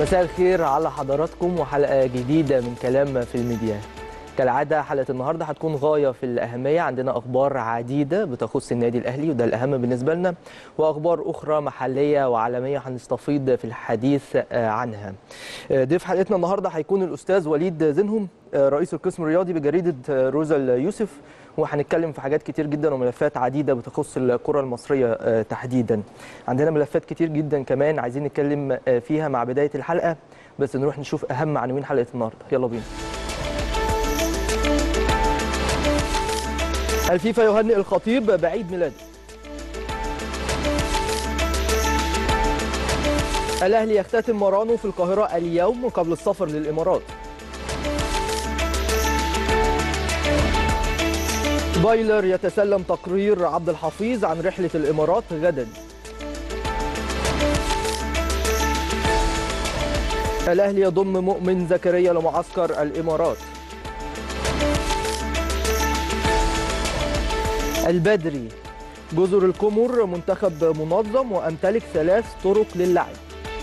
مساء الخير على حضراتكم وحلقة جديدة من كلام في الميديا كالعادة حلقة النهاردة هتكون غاية في الأهمية عندنا أخبار عديدة بتخص النادي الأهلي وده الأهم بالنسبة لنا وأخبار أخرى محلية وعالمية هنستفيض في الحديث عنها ضيف حلقتنا النهاردة هيكون الأستاذ وليد زينهم رئيس القسم الرياضي بجريدة روزا اليوسف وهنتكلم في حاجات كتير جدا وملفات عديدة بتخص الكرة المصرية تحديدا عندنا ملفات كتير جدا كمان عايزين نتكلم فيها مع بداية الحلقة بس نروح نشوف أهم عناوين حلقة النهاردة يلا بينا الفيفا يهنئ الخطيب بعيد ميلاده الأهلي يختتم مرانه في القاهرة اليوم قبل السفر للإمارات بايلر يتسلم تقرير عبد الحفيظ عن رحلة الإمارات غدا الأهلي يضم مؤمن زكريا لمعسكر الإمارات البدري جزر القمر منتخب منظم وأمتلك ثلاث طرق للعب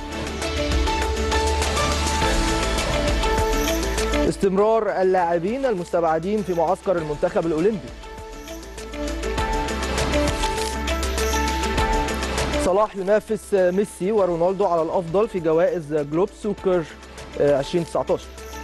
استمرار اللاعبين المستبعدين في معسكر المنتخب الأولمبي صلاح ينافس ميسي ورونالدو على الأفضل في جوائز جلوب سوكر 2019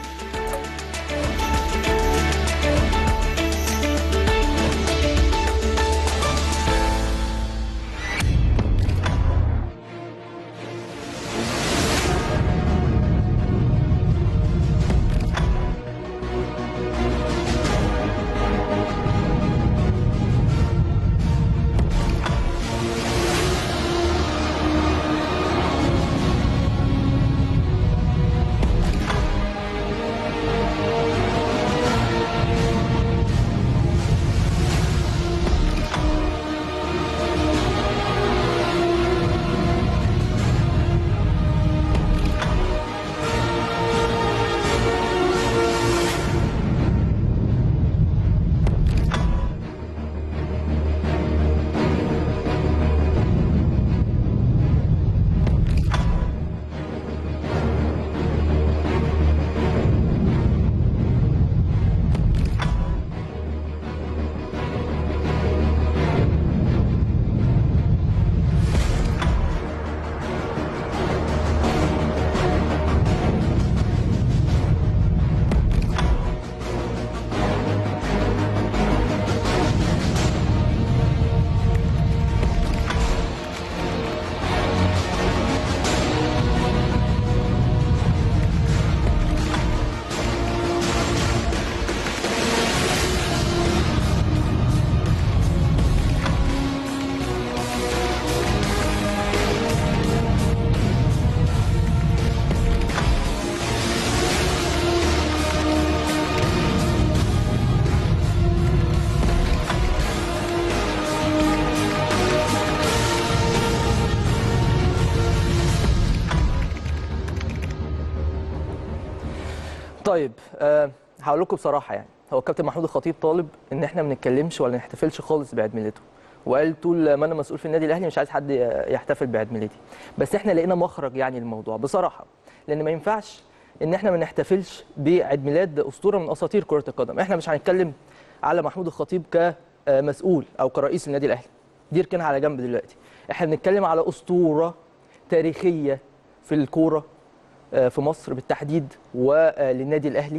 طيب أه هقول لكم بصراحه يعني هو الكابتن محمود الخطيب طالب ان احنا ما نتكلمش ولا نحتفلش خالص بعيد ميلاده وقال طول ما انا مسؤول في النادي الاهلي مش عايز حد يحتفل بعيد ميلادي بس احنا لقينا مخرج يعني الموضوع بصراحه لان ما ينفعش ان احنا ما نحتفلش بعيد ميلاد اسطوره من اساطير كره القدم احنا مش هنتكلم على محمود الخطيب كمسؤول او كرئيس النادي الاهلي دي ركنها على جنب دلوقتي احنا بنتكلم على اسطوره تاريخيه في الكوره في مصر بالتحديد وللنادي الاهلي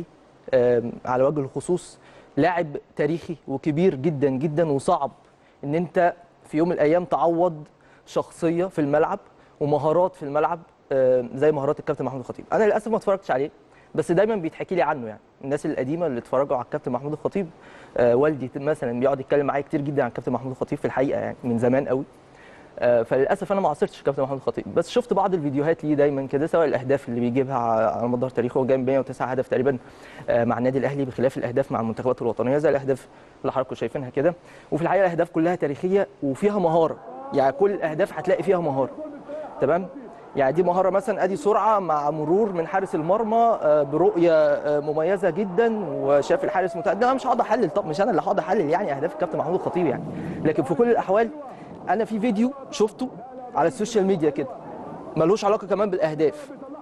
على وجه الخصوص لاعب تاريخي وكبير جدا جدا وصعب ان انت في يوم من الايام تعوض شخصيه في الملعب ومهارات في الملعب زي مهارات الكابتن محمود الخطيب انا للاسف ما اتفرجتش عليه بس دايما بيتحكي لي عنه يعني الناس القديمه اللي اتفرجوا على الكابتن محمود الخطيب والدي مثلا بيقعد يتكلم معايا كتير جدا عن الكابتن محمود الخطيب في الحقيقه يعني من زمان قوي فللاسف انا ما عاصرتش الكابتن محمود الخطيب بس شفت بعض الفيديوهات ليه دايما كده سواء الاهداف اللي بيجيبها على مدار تاريخه هو جايب 109 هدف تقريبا مع النادي الاهلي بخلاف الاهداف مع المنتخبات الوطنيه زي الاهداف اللي حضراتكم شايفينها كده وفي الحقيقه الاهداف كلها تاريخيه وفيها مهاره يعني كل الاهداف هتلاقي فيها مهاره تمام يعني دي مهاره مثلا ادي سرعه مع مرور من حارس المرمى برؤيه مميزه جدا وشاف الحارس متقدم انا مش هقعد احلل طب مش انا اللي هقعد احلل يعني اهداف الكابتن محمود الخطيب يعني لكن في كل الاحوال انا في فيديو شفته على السوشيال ميديا كده ملوش علاقه كمان بالاهداف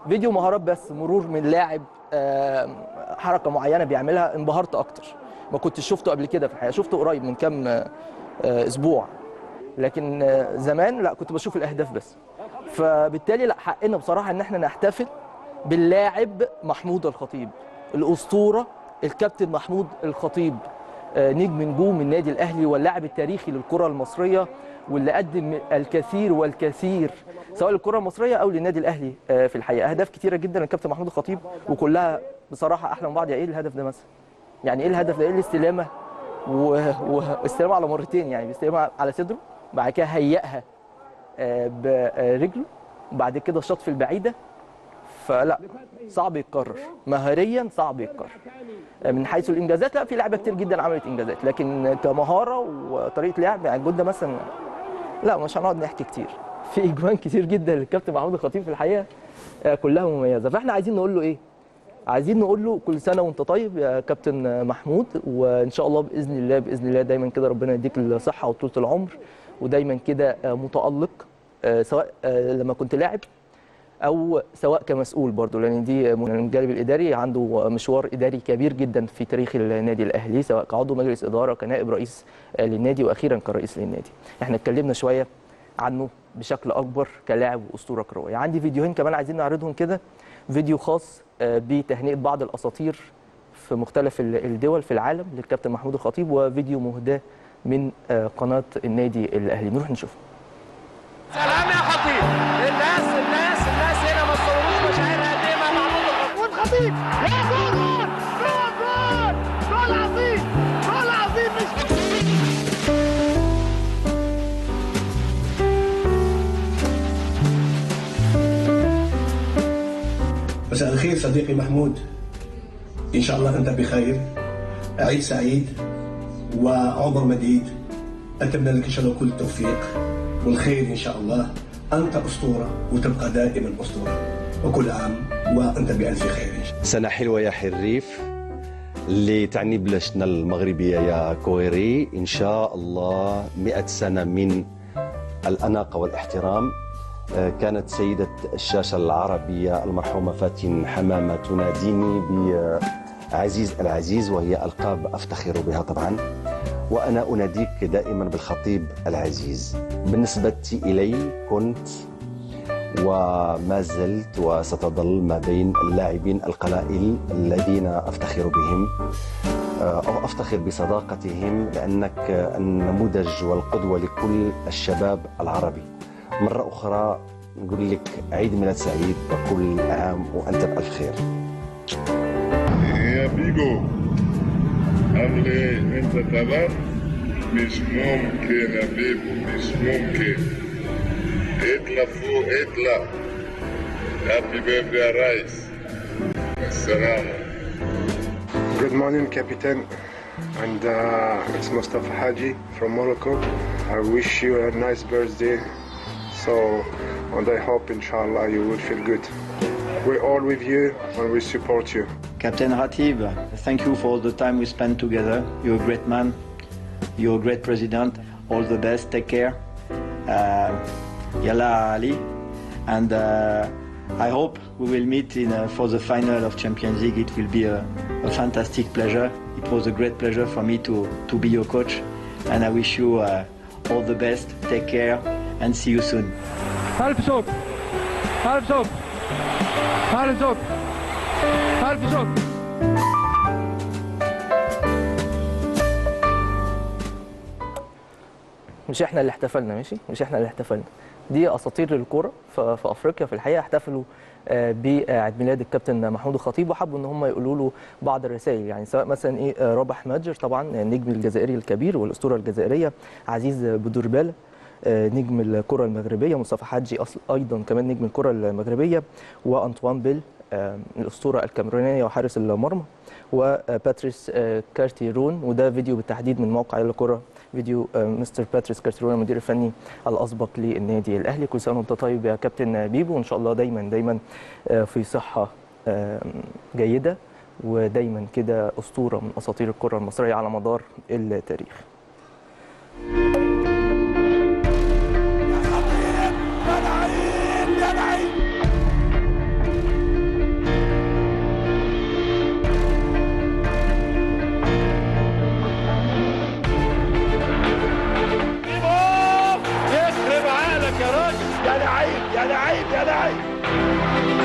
فيديو مهارات بس مرور من لاعب آه، حركه معينه بيعملها انبهرت اكتر ما كنتش شفته قبل كده في الحقيقه شفته قريب من كام آه، آه، اسبوع لكن آه، زمان لا كنت بشوف الاهداف بس فبالتالي لا حقنا بصراحه ان احنا نحتفل باللاعب محمود الخطيب الاسطوره الكابتن محمود الخطيب آه، نجم نجوم النادي الاهلي واللاعب التاريخي للكره المصريه واللي قدم الكثير والكثير سواء للكره المصريه او للنادي الاهلي آه، في الحقيقه اهداف كتيره جدا للكابتن محمود الخطيب وكلها بصراحه احلى من بعض يعني ايه الهدف ده مثلا يعني ايه الهدف ده ايه الاستلامه و- واستلامه على مرتين يعني بيستلمها على صدره بعد كده هيئها آه، برجله وبعد كده شاط في البعيده فلا صعب يتكرر مهاريا صعب يتكرر آه، من حيث الانجازات لا في لعيبه كتير جدا عملت انجازات لكن كمهاره وطريقه لعب يعني الجول ده مثلا لا مش هنقعد نحكي كتير في اجوان كتير جدا للكابتن محمود الخطيب في الحقيقه آه، كلها مميزه فاحنا عايزين نقول له ايه عايزين نقول له كل سنه وانت طيب يا كابتن محمود وان شاء الله باذن الله باذن الله دايما كده ربنا يديك الصحه وطولة العمر ودايما كده آه، متالق آه، سواء آه، لما كنت لاعب او سواء كمسؤول برضه لان دي من الجانب الاداري عنده مشوار اداري كبير جدا في تاريخ النادي الاهلي سواء كعضو مجلس اداره كنائب رئيس آه، للنادي واخيرا كرئيس للنادي احنا اتكلمنا شويه عنه بشكل اكبر كلاعب واسطوره كرويه عندي فيديوهين كمان عايزين نعرضهم كده فيديو خاص آه، بتهنئه بعض الاساطير في مختلف ال- الدول في العالم للكابتن محمود الخطيب وفيديو مهداه من آه، قناه النادي الاهلي نروح نشوف سلام يا خطيب الناس الناس الناس هنا ما تصوروش مشاعرها قد ايه مع محمود الخطيب والخطيب يا جول جول جول جول عظيم جول عظيم مش مساء الخير صديقي محمود إن شاء الله أنت بخير عيد سعيد وعمر مديد أتمنى لك إن شاء الله كل التوفيق والخير إن شاء الله أنت أسطورة وتبقى دائما أسطورة وكل عام وأنت بألف خير إن شاء الله سنة حلوة يا حريف اللي تعني بلشنا المغربية يا كويري إن شاء الله مئة سنة من الأناقة والاحترام آه، كانت سيدة الشاشة العربية المرحومة فاتن حمامة تناديني بعزيز العزيز وهي ألقاب أفتخر بها طبعا وأنا أناديك دائما بالخطيب العزيز بالنسبة إلي كنت وما زلت وستظل ما بين اللاعبين القلائل الذين افتخر بهم او افتخر بصداقتهم لانك النموذج والقدوه لكل الشباب العربي. مره اخرى نقول لك عيد ميلاد سعيد وكل عام وانت بالف خير. يا بيجو عامل ايه انت تمام مش ممكن يا بيبو مش ممكن اطلع فوق اطلع هابي بيرثدي يا ريس السلامة Good morning, Captain. And uh, it's Mustafa Haji from Morocco. I wish you a nice birthday. So, and I hope, inshallah, you will feel good. We're all with you and we support you. Captain Ratib, thank you for all the time we spent together. You're a great man. You're a great president. All the best. Take care. Uh, Yalla Ali. And uh, I hope we will meet in, uh, for the final of Champions League. It will be a, a fantastic pleasure. It was a great pleasure for me to, to be your coach. And I wish you uh, all the best. Take care and see you soon. ألف شكر ألف شكر ألف شكر ألف شكر مش احنا اللي احتفلنا ماشي مش احنا اللي احتفلنا دي اساطير الكوره ف- في افريقيا في الحقيقه احتفلوا آه، بعيد ميلاد الكابتن محمود الخطيب وحبوا ان هم يقولوا له بعض الرسائل يعني سواء مثلا ايه آه، رابح ماجر طبعا النجم الجزائري الكبير والاسطوره الجزائريه عزيز بدرباله آه، نجم الكره المغربيه مصطفى حجي اصل ايضا كمان نجم الكره المغربيه وانطوان بيل آه، الاسطوره الكاميرونيه وحارس المرمى وباتريس آه، كارتيرون وده فيديو بالتحديد من موقع يلا كره فيديو آه، مستر باتريس كارتيرون المدير الفني الاسبق للنادي الاهلي كل سنه وانت طيب يا كابتن بيبو وان شاء الله دايما دايما آه، في صحه آه، جيده ودايما كده اسطوره من اساطير الكره المصريه على مدار التاريخ يا لعيب يا لعيب راجل يا لعيب يا لعيب يا لعيب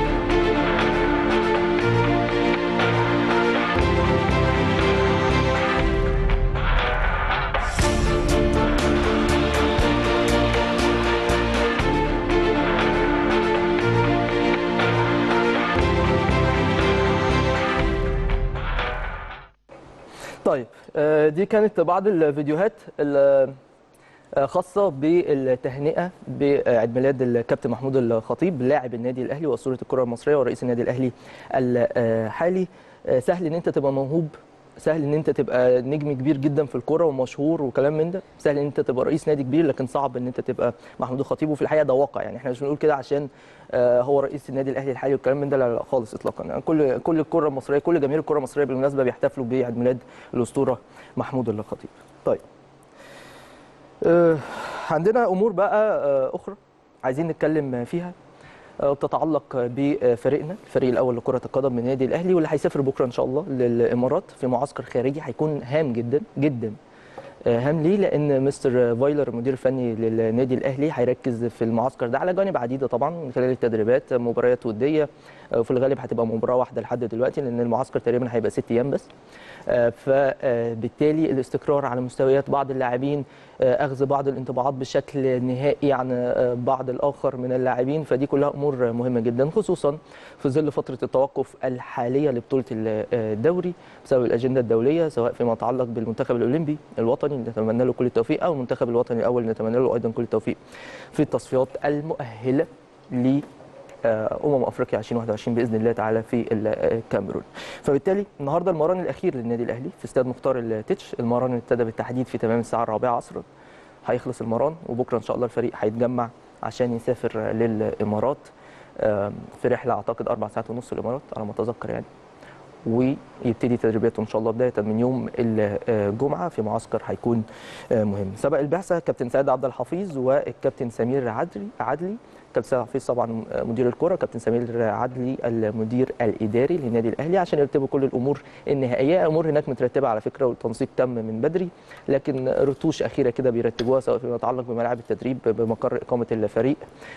طيب آه، دي كانت بعض الفيديوهات ال- آه، خاصة بالتهنئة بعيد ميلاد الكابتن محمود الخطيب لاعب النادي الأهلي وأسطورة الكرة المصرية ورئيس النادي الأهلي الحالي آه، سهل إن أنت تبقى موهوب سهل ان انت تبقى نجم كبير جدا في الكوره ومشهور وكلام من ده سهل ان انت تبقى رئيس نادي كبير لكن صعب ان انت تبقى محمود الخطيب وفي الحقيقه ده واقع يعني احنا مش بنقول كده عشان آه، هو رئيس النادي الاهلي الحالي والكلام من ده لا لا خالص اطلاقا يعني كل كل الكره المصريه كل جماهير الكره المصريه بالمناسبه بيحتفلوا بعيد ميلاد الاسطوره محمود الخطيب طيب آه، عندنا امور بقى آه، اخرى عايزين نتكلم فيها آه، بتتعلق بفريقنا الفريق الاول لكره القدم من النادي الاهلي واللي هيسافر بكره ان شاء الله للامارات في معسكر خارجي هيكون هام جدا جدا آه، هام ليه لان مستر فايلر المدير الفني للنادي الاهلي هيركز في المعسكر ده على جوانب عديده طبعا من خلال التدريبات مباريات وديه آه، وفي الغالب هتبقى مباراه واحده لحد دلوقتي لان المعسكر تقريبا هيبقى ست ايام بس آه، فبالتالي الاستقرار على مستويات بعض اللاعبين آه، اخذ بعض الانطباعات بشكل نهائي عن آه، بعض الاخر من اللاعبين فدي كلها امور مهمه جدا خصوصا في ظل فتره التوقف الحاليه لبطوله الدوري بسبب الاجنده الدوليه سواء فيما يتعلق بالمنتخب الاولمبي الوطني اللي نتمنى له كل التوفيق او المنتخب الوطني الاول اللي نتمنى له ايضا كل التوفيق في التصفيات المؤهله ل آه، امم افريقيا 2021 باذن الله تعالى في الكاميرون فبالتالي النهارده المران الاخير للنادي الاهلي في استاد مختار التتش المران ابتدى بالتحديد في تمام الساعه الرابعه عصرا هيخلص المران وبكره ان شاء الله الفريق هيتجمع عشان يسافر للامارات آه، في رحله اعتقد اربع ساعات ونص الامارات على ما اتذكر يعني ويبتدي تدريباته ان شاء الله بدايه من يوم الجمعه في معسكر هيكون آه، مهم سبق البعثه كابتن سيد عبد الحفيظ والكابتن سمير عدلي عدلي كابتن سيد حفيظ طبعا مدير الكره كابتن سمير عدلي المدير الاداري للنادي الاهلي عشان يرتبوا كل الامور النهائيه امور هناك مترتبه على فكره والتنسيق تم من بدري لكن رتوش اخيره كده بيرتبوها سواء فيما يتعلق بملاعب التدريب بمقر اقامه الفريق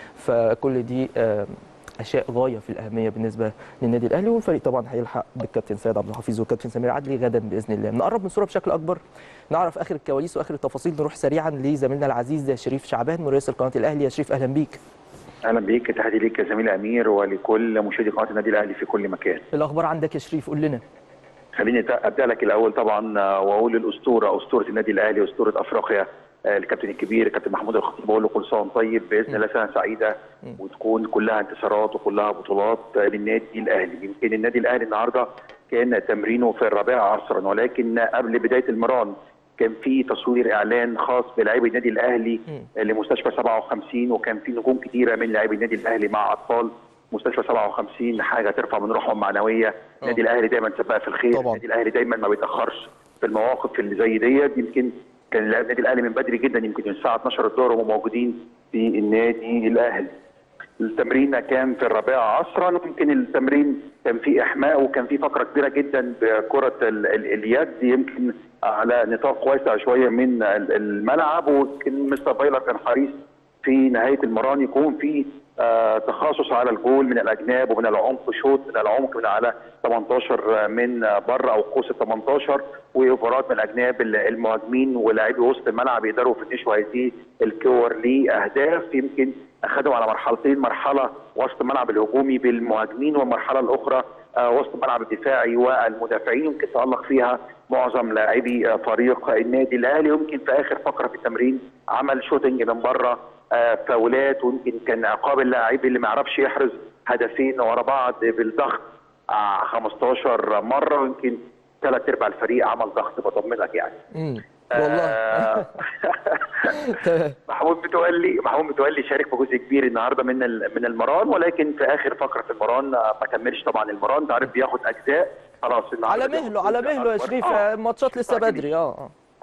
فكل دي آه، اشياء غايه في الاهميه بالنسبه للنادي الاهلي والفريق طبعا هيلحق بالكابتن سيد عبد الحفيظ والكابتن سمير عدلي غدا باذن الله نقرب من الصوره بشكل اكبر نعرف اخر الكواليس واخر التفاصيل نروح سريعا لزميلنا العزيز شريف شعبان مراسل قناه الاهلي يا شريف اهلا بيك اهلا بيك تحياتي ليك يا زميل امير ولكل مشاهدي قناه النادي الاهلي في كل مكان الاخبار عندك يا شريف قول لنا خليني ابدا لك الاول طبعا آه، واقول الاسطوره اسطوره النادي الاهلي اسطوره افريقيا آه، الكابتن الكبير الكابتن محمود الخطيب بقول له كل سنه وأنت طيب باذن الله سنه سعيده وتكون كلها انتصارات وكلها بطولات آه، للنادي الاهلي يمكن النادي الاهلي النهارده كان تمرينه في الرابعه عصرا ولكن قبل بدايه المران كان في تصوير اعلان خاص بلاعبي النادي الاهلي لمستشفى 57 وكان في نجوم كتيره من لاعبي النادي الاهلي مع اطفال مستشفى 57 حاجه ترفع من روحهم معنويه النادي الاهلي دايما سباق في الخير طبعاً. النادي الاهلي دايما ما بيتاخرش في المواقف اللي زي ديت يمكن كان النادي الاهلي من بدري جدا يمكن من الساعه 12 الظهر وهم موجودين في النادي الاهلي التمرين كان في الرابعه عصرا ويمكن التمرين كان فيه احماء وكان فيه فقره كبيره جدا بكره ال- ال- اليد يمكن على نطاق واسع شويه من ال- الملعب ويمكن مستر فايلر كان حريص في نهايه المران يكون في آه، تخصص على الجول من الاجناب ومن العمق شوط من العمق من على 18 من بره او قوس ال 18 واوفرات من الاجناب المهاجمين ولاعبي وسط الملعب يقدروا يفنشوا هذه الكور لاهداف يمكن اخذوا على مرحلتين مرحله وسط الملعب الهجومي بالمهاجمين والمرحله الاخرى آه، وسط الملعب الدفاعي والمدافعين يمكن تالق فيها معظم لاعبي آه، فريق النادي الاهلي يمكن في اخر فقره في التمرين عمل شوتنج من بره آه، فاولات ويمكن كان عقاب اللاعب اللي ما يعرفش يحرز هدفين ورا بعض بالضغط آه، 15 مره ويمكن ثلاث ارباع الفريق عمل ضغط بطمنك يعني امم والله آه، تمام. محمود متولي محمود متولي شارك بجزء كبير النهارده من ال- من المران ولكن في اخر فقره في المران آه، ما كملش طبعا المران انت عارف بياخد اجزاء خلاص النهارده على مهله على بياخد مهله يا أكبر. شريف آه. الماتشات لسه بدري اه اه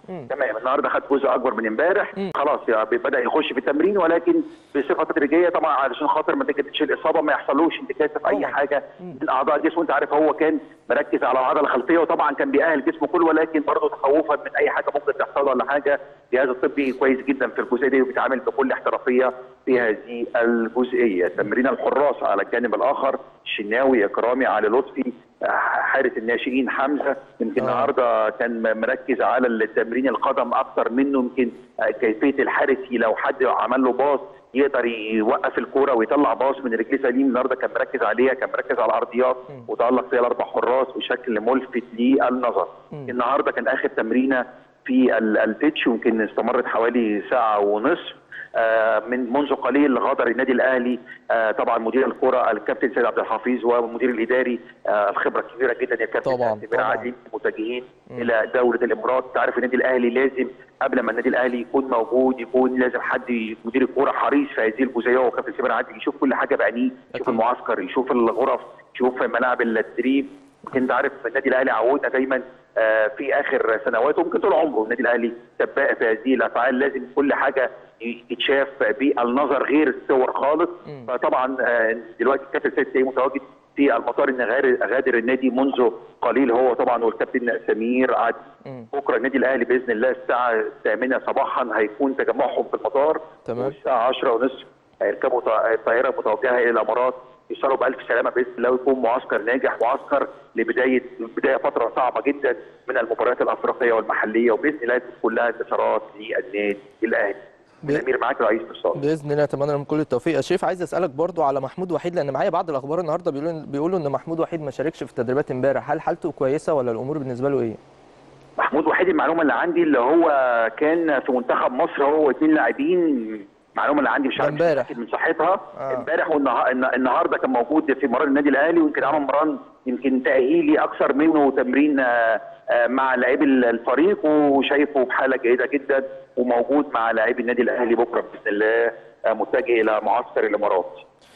تمام النهارده خد جزء اكبر من امبارح خلاص يعني بدا يخش في التمرين ولكن بصفه تدريجيه طبعا علشان خاطر ما تجدش الاصابه ما يحصلوش انتكاسه في اي حاجه من اعضاء جسمه انت عارف هو كان مركز على العضله الخلفيه وطبعا كان بيأهل جسمه كله ولكن برضه تخوفا من اي حاجه ممكن تحصل ولا حاجه الجهاز الطبي كويس جدا في الجزئيه دي وبيتعامل بكل احترافيه في هذه الجزئيه تمرين الحراس على الجانب الاخر الشناوي اكرامي علي لطفي حارس الناشئين حمزه يمكن النهارده كان مركز على التمرين القدم اكتر منه يمكن كيفيه الحارس لو حد عمل له باص يقدر يوقف الكوره ويطلع باص من رجليه سليم النهارده كان مركز عليها كان مركز على العرضيات وتالق فيها الاربع حراس بشكل ملفت للنظر النهارده كان اخر تمرينه في ال- البيتش ويمكن استمرت حوالي ساعه ونصف آه، من منذ قليل غادر النادي الاهلي آه، طبعا مدير الكره الكابتن سيد عبد الحفيظ والمدير الاداري آه، الخبره الكبيره جدا الكابتن طبعاً، سمير عادل متجهين الى دوله الامارات تعرف النادي الاهلي لازم قبل ما النادي الاهلي يكون موجود يكون لازم حد ي- مدير الكوره حريص في هذه الجزئيه هو كابتن سمير عادل يشوف كل حاجه بعينيه يشوف المعسكر يشوف الغرف يشوف ملاعب التدريب انت عارف النادي الاهلي عودنا دايما آه، في اخر سنوات وممكن طول عمره النادي الاهلي سباق في هذه الافعال لازم كل حاجه ي- يتشاف بالنظر غير الصور خالص فطبعا آه، دلوقتي الكابتن سيد سيد متواجد في المطار ان غير غادر النادي منذ قليل هو طبعا والكابتن سمير عادل بكره النادي الاهلي باذن الله الساعه الثامنه صباحا هيكون تجمعهم في المطار تمام. والساعه 10 ونصف هيركبوا طا- طائره متوجهه الى الامارات يوصلوا بالف سلامه باذن الله ويكون معسكر ناجح معسكر لبدايه بدايه فتره صعبه جدا من المباريات الافريقيه والمحليه وباذن الله تكون كلها انتصارات للنادي الاهلي. الامير معاك رئيس اتصال. باذن الله اتمنى لهم كل التوفيق يا شريف عايز اسالك برضو على محمود وحيد لان معايا بعض الاخبار النهارده بيقولوا بيقولوا ان محمود وحيد ما شاركش في التدريبات امبارح هل حالته كويسه ولا الامور بالنسبه له ايه محمود وحيد المعلومه اللي عندي اللي هو كان في منتخب مصر هو واثنين لاعبين المعلومه اللي عندي مش عارف امبارح. من صحتها آه. امبارح والنها- النه- النهارده كان موجود في مران النادي الاهلي ويمكن عمل مران يمكن تاهيلي اكثر منه تمرين آه، آه، مع لاعبي الفريق وشايفه بحاله جيده جدا وموجود مع لاعبي النادي الاهلي بكره باذن الله آه، متجه الى معسكر الامارات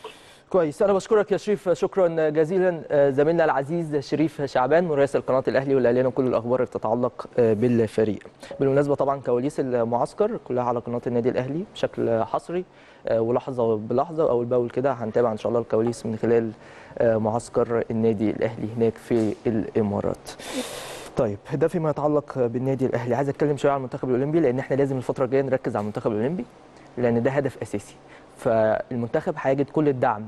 كويس انا بشكرك يا شريف شكرا جزيلا آه، زميلنا العزيز شريف شعبان مراسل قناه الاهلي واللي قال لنا كل الاخبار اللي تتعلق آه، بالفريق بالمناسبه طبعا كواليس المعسكر كلها على قناه النادي الاهلي بشكل حصري آه، ولحظه بلحظه واول باول كده هنتابع ان شاء الله الكواليس من خلال آه، معسكر النادي الاهلي هناك في الامارات طيب ده فيما يتعلق بالنادي الاهلي عايز اتكلم شويه عن المنتخب الاولمبي لان احنا لازم الفتره الجايه نركز على المنتخب الاولمبي لان ده هدف اساسي فالمنتخب هيجد كل الدعم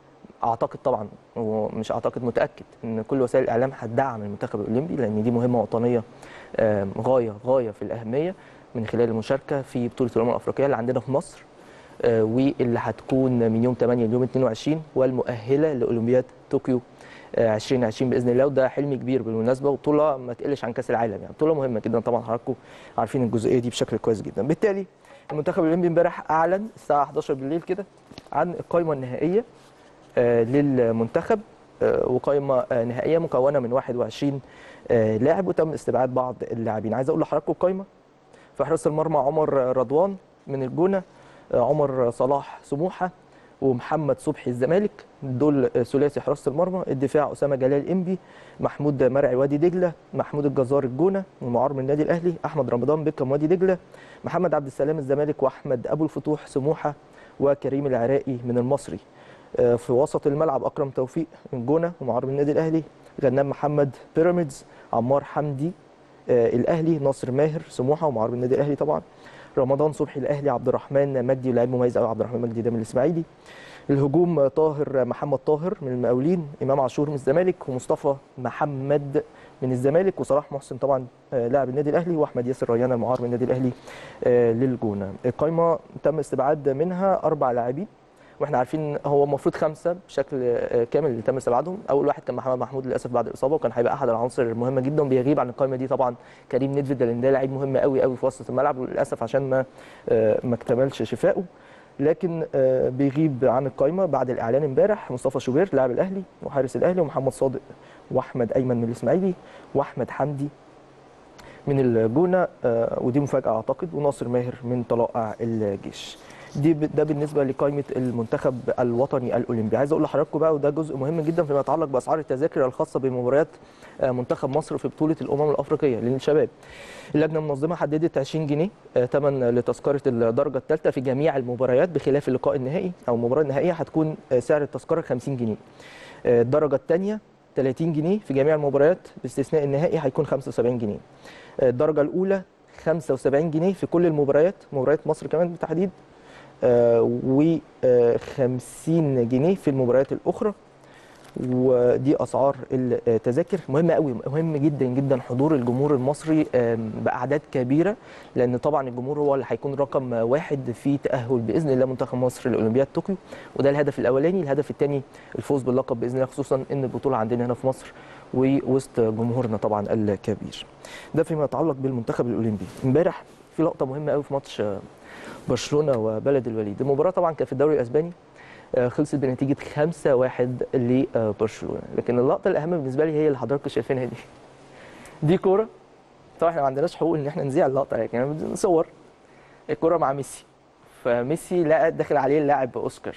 اعتقد طبعا ومش اعتقد متاكد ان كل وسائل الاعلام هتدعم المنتخب الاولمبي لان دي مهمه وطنيه آم، غايه غايه في الاهميه من خلال المشاركه في بطوله الامم الافريقيه اللي عندنا في مصر آه، واللي هتكون من يوم 8 ليوم 22 والمؤهله لاولمبياد طوكيو آه، 2020 باذن الله وده حلم كبير بالمناسبه وبطوله ما تقلش عن كاس العالم يعني بطوله مهمه جدا طبعا حضراتكم عارفين الجزئيه دي بشكل كويس جدا بالتالي المنتخب الاولمبي امبارح اعلن الساعه 11 بالليل كده عن القائمه النهائيه آه، للمنتخب آه، وقائمه آه، نهائيه مكونه من 21 آه، لاعب وتم استبعاد بعض اللاعبين عايز اقول لحضراتكم القائمه في حراسه المرمى عمر رضوان من الجونه آه، عمر صلاح سموحه ومحمد صبحي الزمالك دول آه، ثلاثي حراسه المرمى الدفاع اسامه جلال انبي محمود مرعي وادي دجله محمود الجزار الجونه المعار من النادي الاهلي احمد رمضان بكم وادي دجله محمد عبد السلام الزمالك واحمد ابو الفتوح سموحه وكريم العراقي من المصري آه، في وسط الملعب اكرم توفيق من جونه ومعار من النادي الاهلي غنام محمد بيراميدز عمار حمدي آه، الاهلي ناصر ماهر سموحه ومعار من النادي الاهلي طبعا رمضان صبحي الاهلي عبد الرحمن مجدي لاعب مميز قوي عبد الرحمن مجدي ده من الاسماعيلي الهجوم طاهر محمد طاهر من المقاولين امام عاشور من الزمالك ومصطفى محمد من الزمالك وصلاح محسن طبعا آه، لاعب النادي الاهلي واحمد ياسر ريان المعار من النادي الاهلي آه، للجونه القائمه تم استبعاد منها اربع لاعبين واحنا عارفين هو المفروض خمسه بشكل آه، كامل اللي تم استبعادهم اول واحد كان محمد محمود للاسف بعد الاصابه وكان هيبقى احد العناصر المهمه جدا بيغيب عن القائمه دي طبعا كريم ندفد لان ده لعيب مهم قوي قوي في وسط الملعب وللاسف عشان ما آه، ما اكتملش شفائه لكن آه، بيغيب عن القائمه بعد الاعلان امبارح مصطفى شوبير لاعب الاهلي وحارس الاهلي ومحمد صادق واحمد ايمن من الاسماعيلي واحمد حمدي من الجونه آه، ودي مفاجاه اعتقد وناصر ماهر من طلائع الجيش دي ب- ده بالنسبه لقائمه المنتخب الوطني الاولمبي عايز اقول لحضراتكم بقى وده جزء مهم جدا فيما يتعلق باسعار التذاكر الخاصه بمباريات آه، منتخب مصر في بطوله الامم الافريقيه للشباب اللجنه المنظمه حددت 20 جنيه آه، ثمن لتذكره الدرجه الثالثه في جميع المباريات بخلاف اللقاء النهائي او المباراه النهائيه هتكون آه، سعر التذكره 50 جنيه آه، الدرجه الثانيه 30 جنيه في جميع المباريات باستثناء النهائي هيكون 75 جنيه آه، الدرجه الاولى 75 جنيه في كل المباريات مباريات مصر كمان بالتحديد و 50 جنيه في المباريات الاخرى ودي اسعار التذاكر مهمه قوي مهم جدا جدا حضور الجمهور المصري آم، باعداد كبيره لان طبعا الجمهور هو اللي هيكون رقم واحد في تاهل باذن الله منتخب مصر لاولمبياد طوكيو وده الهدف الاولاني الهدف الثاني الفوز باللقب باذن الله خصوصا ان البطوله عندنا هنا في مصر ووسط جمهورنا طبعا الكبير ده فيما يتعلق بالمنتخب الاولمبي امبارح في لقطه مهمه قوي في ماتش آه، برشلونه وبلد الوليد المباراه طبعا كانت في الدوري الاسباني آه، خلصت بنتيجه 5-1 لبرشلونه لكن اللقطه الاهم بالنسبه لي هي اللي حضراتكم شايفينها دي دي كوره طبعا احنا ما عندناش حقوق ان احنا نذيع اللقطه لكن بنصور الكوره مع ميسي فميسي لقى داخل عليه اللاعب اوسكار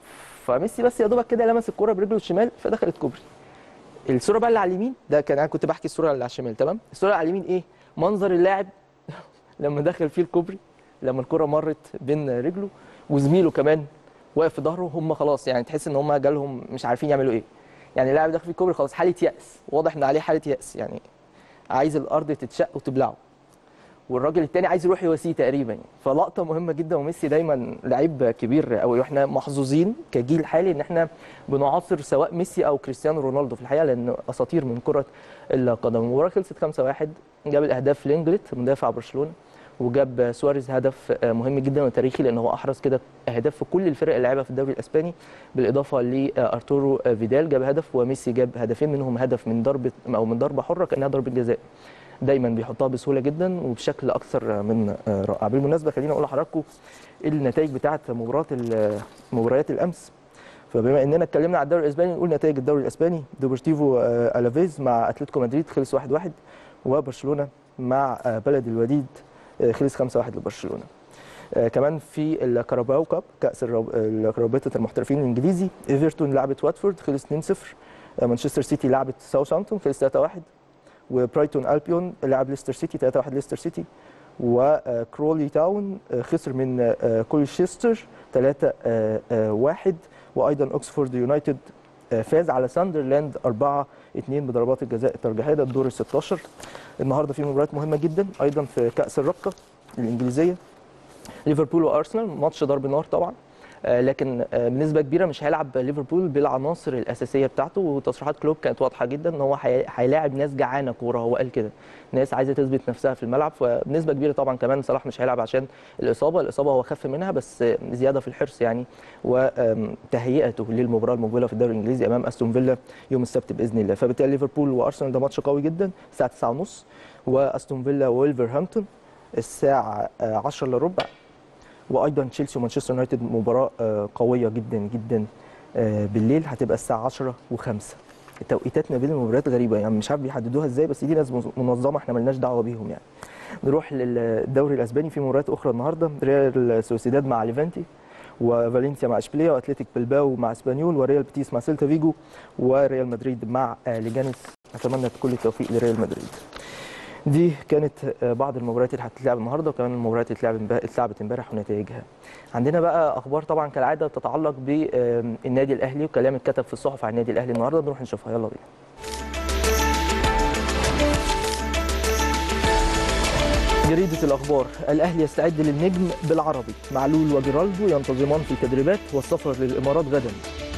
فميسي بس يا دوبك كده لمس الكوره برجله الشمال فدخلت كوبري الصوره بقى اللي على اليمين ده كان انا كنت بحكي الصوره اللي على الشمال تمام الصوره اللي على اليمين ايه منظر اللاعب لما دخل فيه الكوبري لما الكره مرت بين رجله وزميله كمان واقف في ظهره هم خلاص يعني تحس ان هم جالهم مش عارفين يعملوا ايه يعني اللاعب داخل في الكوبري خلاص حاله يأس واضح ان عليه حاله يأس يعني عايز الارض تتشق وتبلعه والراجل التاني عايز يروح يواسيه تقريبا يعني. فلقطه مهمه جدا وميسي دايما لعيب كبير قوي واحنا محظوظين كجيل حالي ان احنا بنعاصر سواء ميسي او كريستيانو رونالدو في الحقيقه لان اساطير من كره القدم المباراه خلصت 5-1 جاب الاهداف لينجلت مدافع برشلونه وجاب سواريز هدف مهم جدا وتاريخي لان هو احرز كده اهداف في كل الفرق اللي لعبها في الدوري الاسباني بالاضافه لارتورو فيدال جاب هدف وميسي جاب هدفين منهم هدف من ضربه او من ضربه حره كانها ضربه جزاء دايما بيحطها بسهوله جدا وبشكل اكثر من رائع بالمناسبه خليني اقول لحضراتكم النتائج بتاعه مباراه مباريات الامس فبما اننا اتكلمنا على الدوري الاسباني نقول نتائج الدوري الاسباني دوبرتيفو الافيز مع اتلتيكو مدريد خلص 1-1 وبرشلونه مع بلد الوليد خلص 5-1 لبرشلونه آه كمان في الكاراباو كاب كاس رابطه المحترفين الانجليزي ايفرتون لعبت واتفورد خلص 2-0 آه مانشستر سيتي لعبت ساوثهامبتون خلص 3-1 وبرايتون البيون لعب ليستر سيتي 3-1 ليستر سيتي وكرولي تاون خسر من كولشيستر 3-1 وايضا اوكسفورد يونايتد فاز على ساندرلاند 4 2 بضربات الجزاء الترجيحيه ده الدور ال 16 النهارده في مباريات مهمه جدا ايضا في كاس الرابطه الانجليزيه ليفربول وارسنال ماتش ضرب نار طبعا آه لكن آه بنسبه كبيره مش هيلعب ليفربول بالعناصر الاساسيه بتاعته وتصريحات كلوب كانت واضحه جدا ان هو هيلاعب ناس جعانه كوره هو قال كده ناس عايزه تثبت نفسها في الملعب فبنسبه كبيره طبعا كمان صلاح مش هيلعب عشان الاصابه الاصابه هو خف منها بس زياده في الحرص يعني وتهيئته للمباراه المقبله في الدوري الانجليزي امام استون فيلا يوم السبت باذن الله فبالتالي ليفربول وارسنال ده ماتش قوي جدا الساعه 9:30 واستون فيلا وولفرهامبتون الساعه 10 الا ربع وايضا تشيلسي ومانشستر يونايتد مباراه قويه جدا جدا بالليل هتبقى الساعه 10 و5 التوقيتات ما بين المباريات غريبه يعني مش عارف بيحددوها ازاي بس دي ناس منظمه احنا ملناش دعوه بيهم يعني نروح للدوري الاسباني في مباريات اخرى النهارده ريال سوسيداد مع ليفانتي وفالنسيا مع اشبيليا واتلتيك بلباو مع اسبانيول وريال بيتيس مع سيلتا فيجو وريال مدريد مع ليجانس اتمنى كل التوفيق لريال مدريد دي كانت بعض المباريات اللي هتتلعب النهارده وكمان المباريات اللي اتلعبت امبارح ونتائجها. عندنا بقى اخبار طبعا كالعاده بتتعلق بالنادي الاهلي وكلام اتكتب في الصحف عن النادي الاهلي النهارده نروح نشوفها يلا بينا. جريدة الأخبار الأهلي يستعد للنجم بالعربي معلول وجيرالدو ينتظمان في تدريبات والسفر للإمارات غدا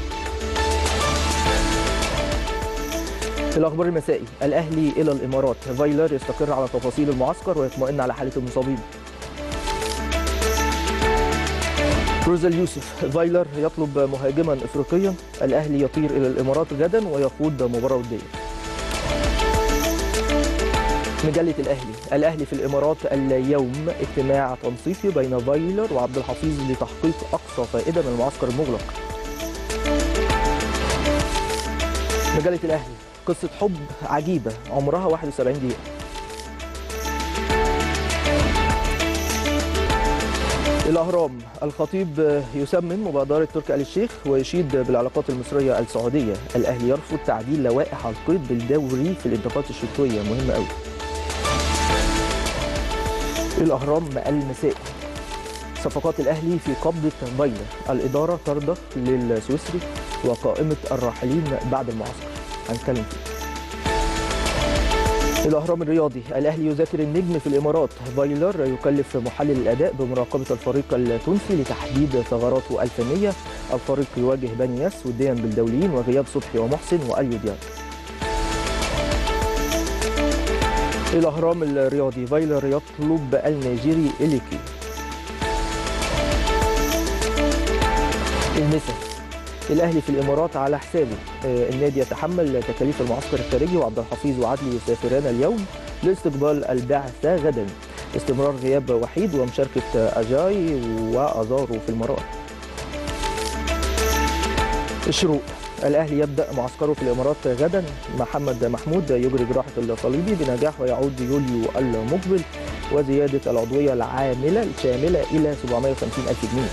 في الاخبار المسائي الاهلي الى الامارات فايلر يستقر على تفاصيل المعسكر ويطمئن على حاله المصابين روزل يوسف فايلر يطلب مهاجما افريقيا الاهلي يطير الى الامارات غدا ويخوض مباراه وديه مجلة الأهلي الأهلي في الإمارات اليوم اجتماع تنسيقي بين فايلر وعبد الحفيظ لتحقيق أقصى فائدة من المعسكر المغلق مجلة الأهلي قصة حب عجيبة عمرها 71 دقيقة الأهرام الخطيب يسمم مبادرة تركي آل الشيخ ويشيد بالعلاقات المصرية السعودية الأهلي يرفض تعديل لوائح القيد بالدوري في الانتقالات الشتوية مهمة قوي الأهرام المسائي صفقات الأهلي في قبضة بايلر الإدارة ترضى للسويسري وقائمة الراحلين بعد المعسكر هنتكلم فيه الأهرام الرياضي الأهلي يذاكر النجم في الإمارات فايلر يكلف محلل الأداء بمراقبة الفريق التونسي لتحديد ثغراته الفنية الفريق يواجه بني ياس وديا بالدوليين وغياب صبحي ومحسن وأليو دياب الأهرام الرياضي فايلر يطلب النيجيري إليكي المسا الاهلي في الامارات على حسابه آه، النادي يتحمل تكاليف المعسكر الخارجي وعبد الحفيظ وعدلي يسافران اليوم لاستقبال البعثه غدا استمرار غياب وحيد ومشاركه آه، اجاي وازارو في المران الشروق الاهلي يبدا معسكره في الامارات غدا محمد محمود يجري جراحه الصليبي بنجاح ويعود يوليو المقبل وزياده العضويه العامله الشامله الى 750 الف جنيه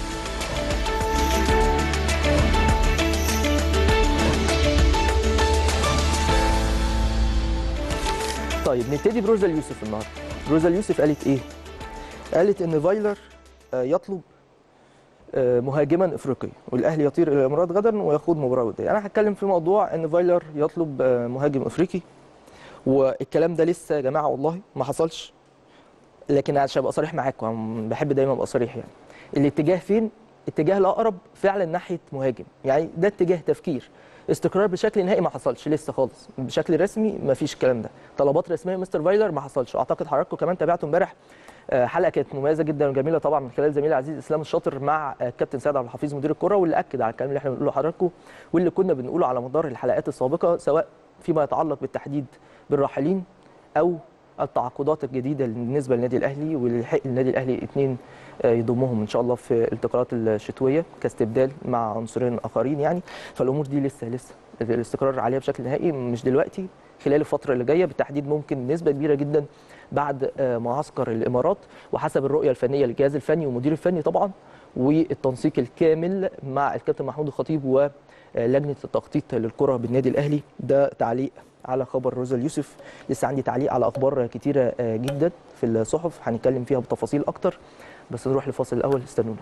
طيب نبتدي بروزا اليوسف النهارده روزا اليوسف قالت ايه قالت ان فايلر آه، يطلب آه، مهاجما افريقيا والاهلي يطير الى الامارات غدا ويخوض مباراه وديه انا هتكلم في موضوع ان فايلر يطلب آه، مهاجم افريقي والكلام ده لسه يا جماعه والله ما حصلش لكن عشان ابقى صريح معاكم أنا بحب دايما ابقى صريح يعني الاتجاه فين اتجاه الاقرب فعلا ناحيه مهاجم يعني ده اتجاه تفكير استقرار بشكل نهائي ما حصلش لسه خالص بشكل رسمي ما فيش الكلام ده طلبات رسميه من مستر فايلر ما حصلش اعتقد حضراتكم كمان تابعتوا امبارح آه، حلقه كانت مميزه جدا وجميله طبعا من خلال زميلي العزيز اسلام الشاطر مع آه، كابتن سيد عبد الحفيظ مدير الكره واللي اكد على الكلام اللي احنا بنقوله لحضراتكم واللي كنا بنقوله على مدار الحلقات السابقه سواء فيما يتعلق بالتحديد بالراحلين او التعاقدات الجديده بالنسبه للنادي الاهلي والحق النادي الاهلي اثنين يضمهم ان شاء الله في الانتقالات الشتويه كاستبدال مع عنصرين اخرين يعني فالامور دي لسه لسه الاستقرار عليها بشكل نهائي مش دلوقتي خلال الفتره اللي جايه بالتحديد ممكن نسبه كبيره جدا بعد آه، معسكر الامارات وحسب الرؤيه الفنيه للجهاز الفني والمدير الفني طبعا والتنسيق الكامل مع الكابتن محمود الخطيب ولجنه التخطيط للكره بالنادي الاهلي ده تعليق على خبر روزا اليوسف لسه عندي تعليق على اخبار كتيره آه، جدا في الصحف هنتكلم فيها بتفاصيل اكتر بس نروح لفاصل الاول استنونا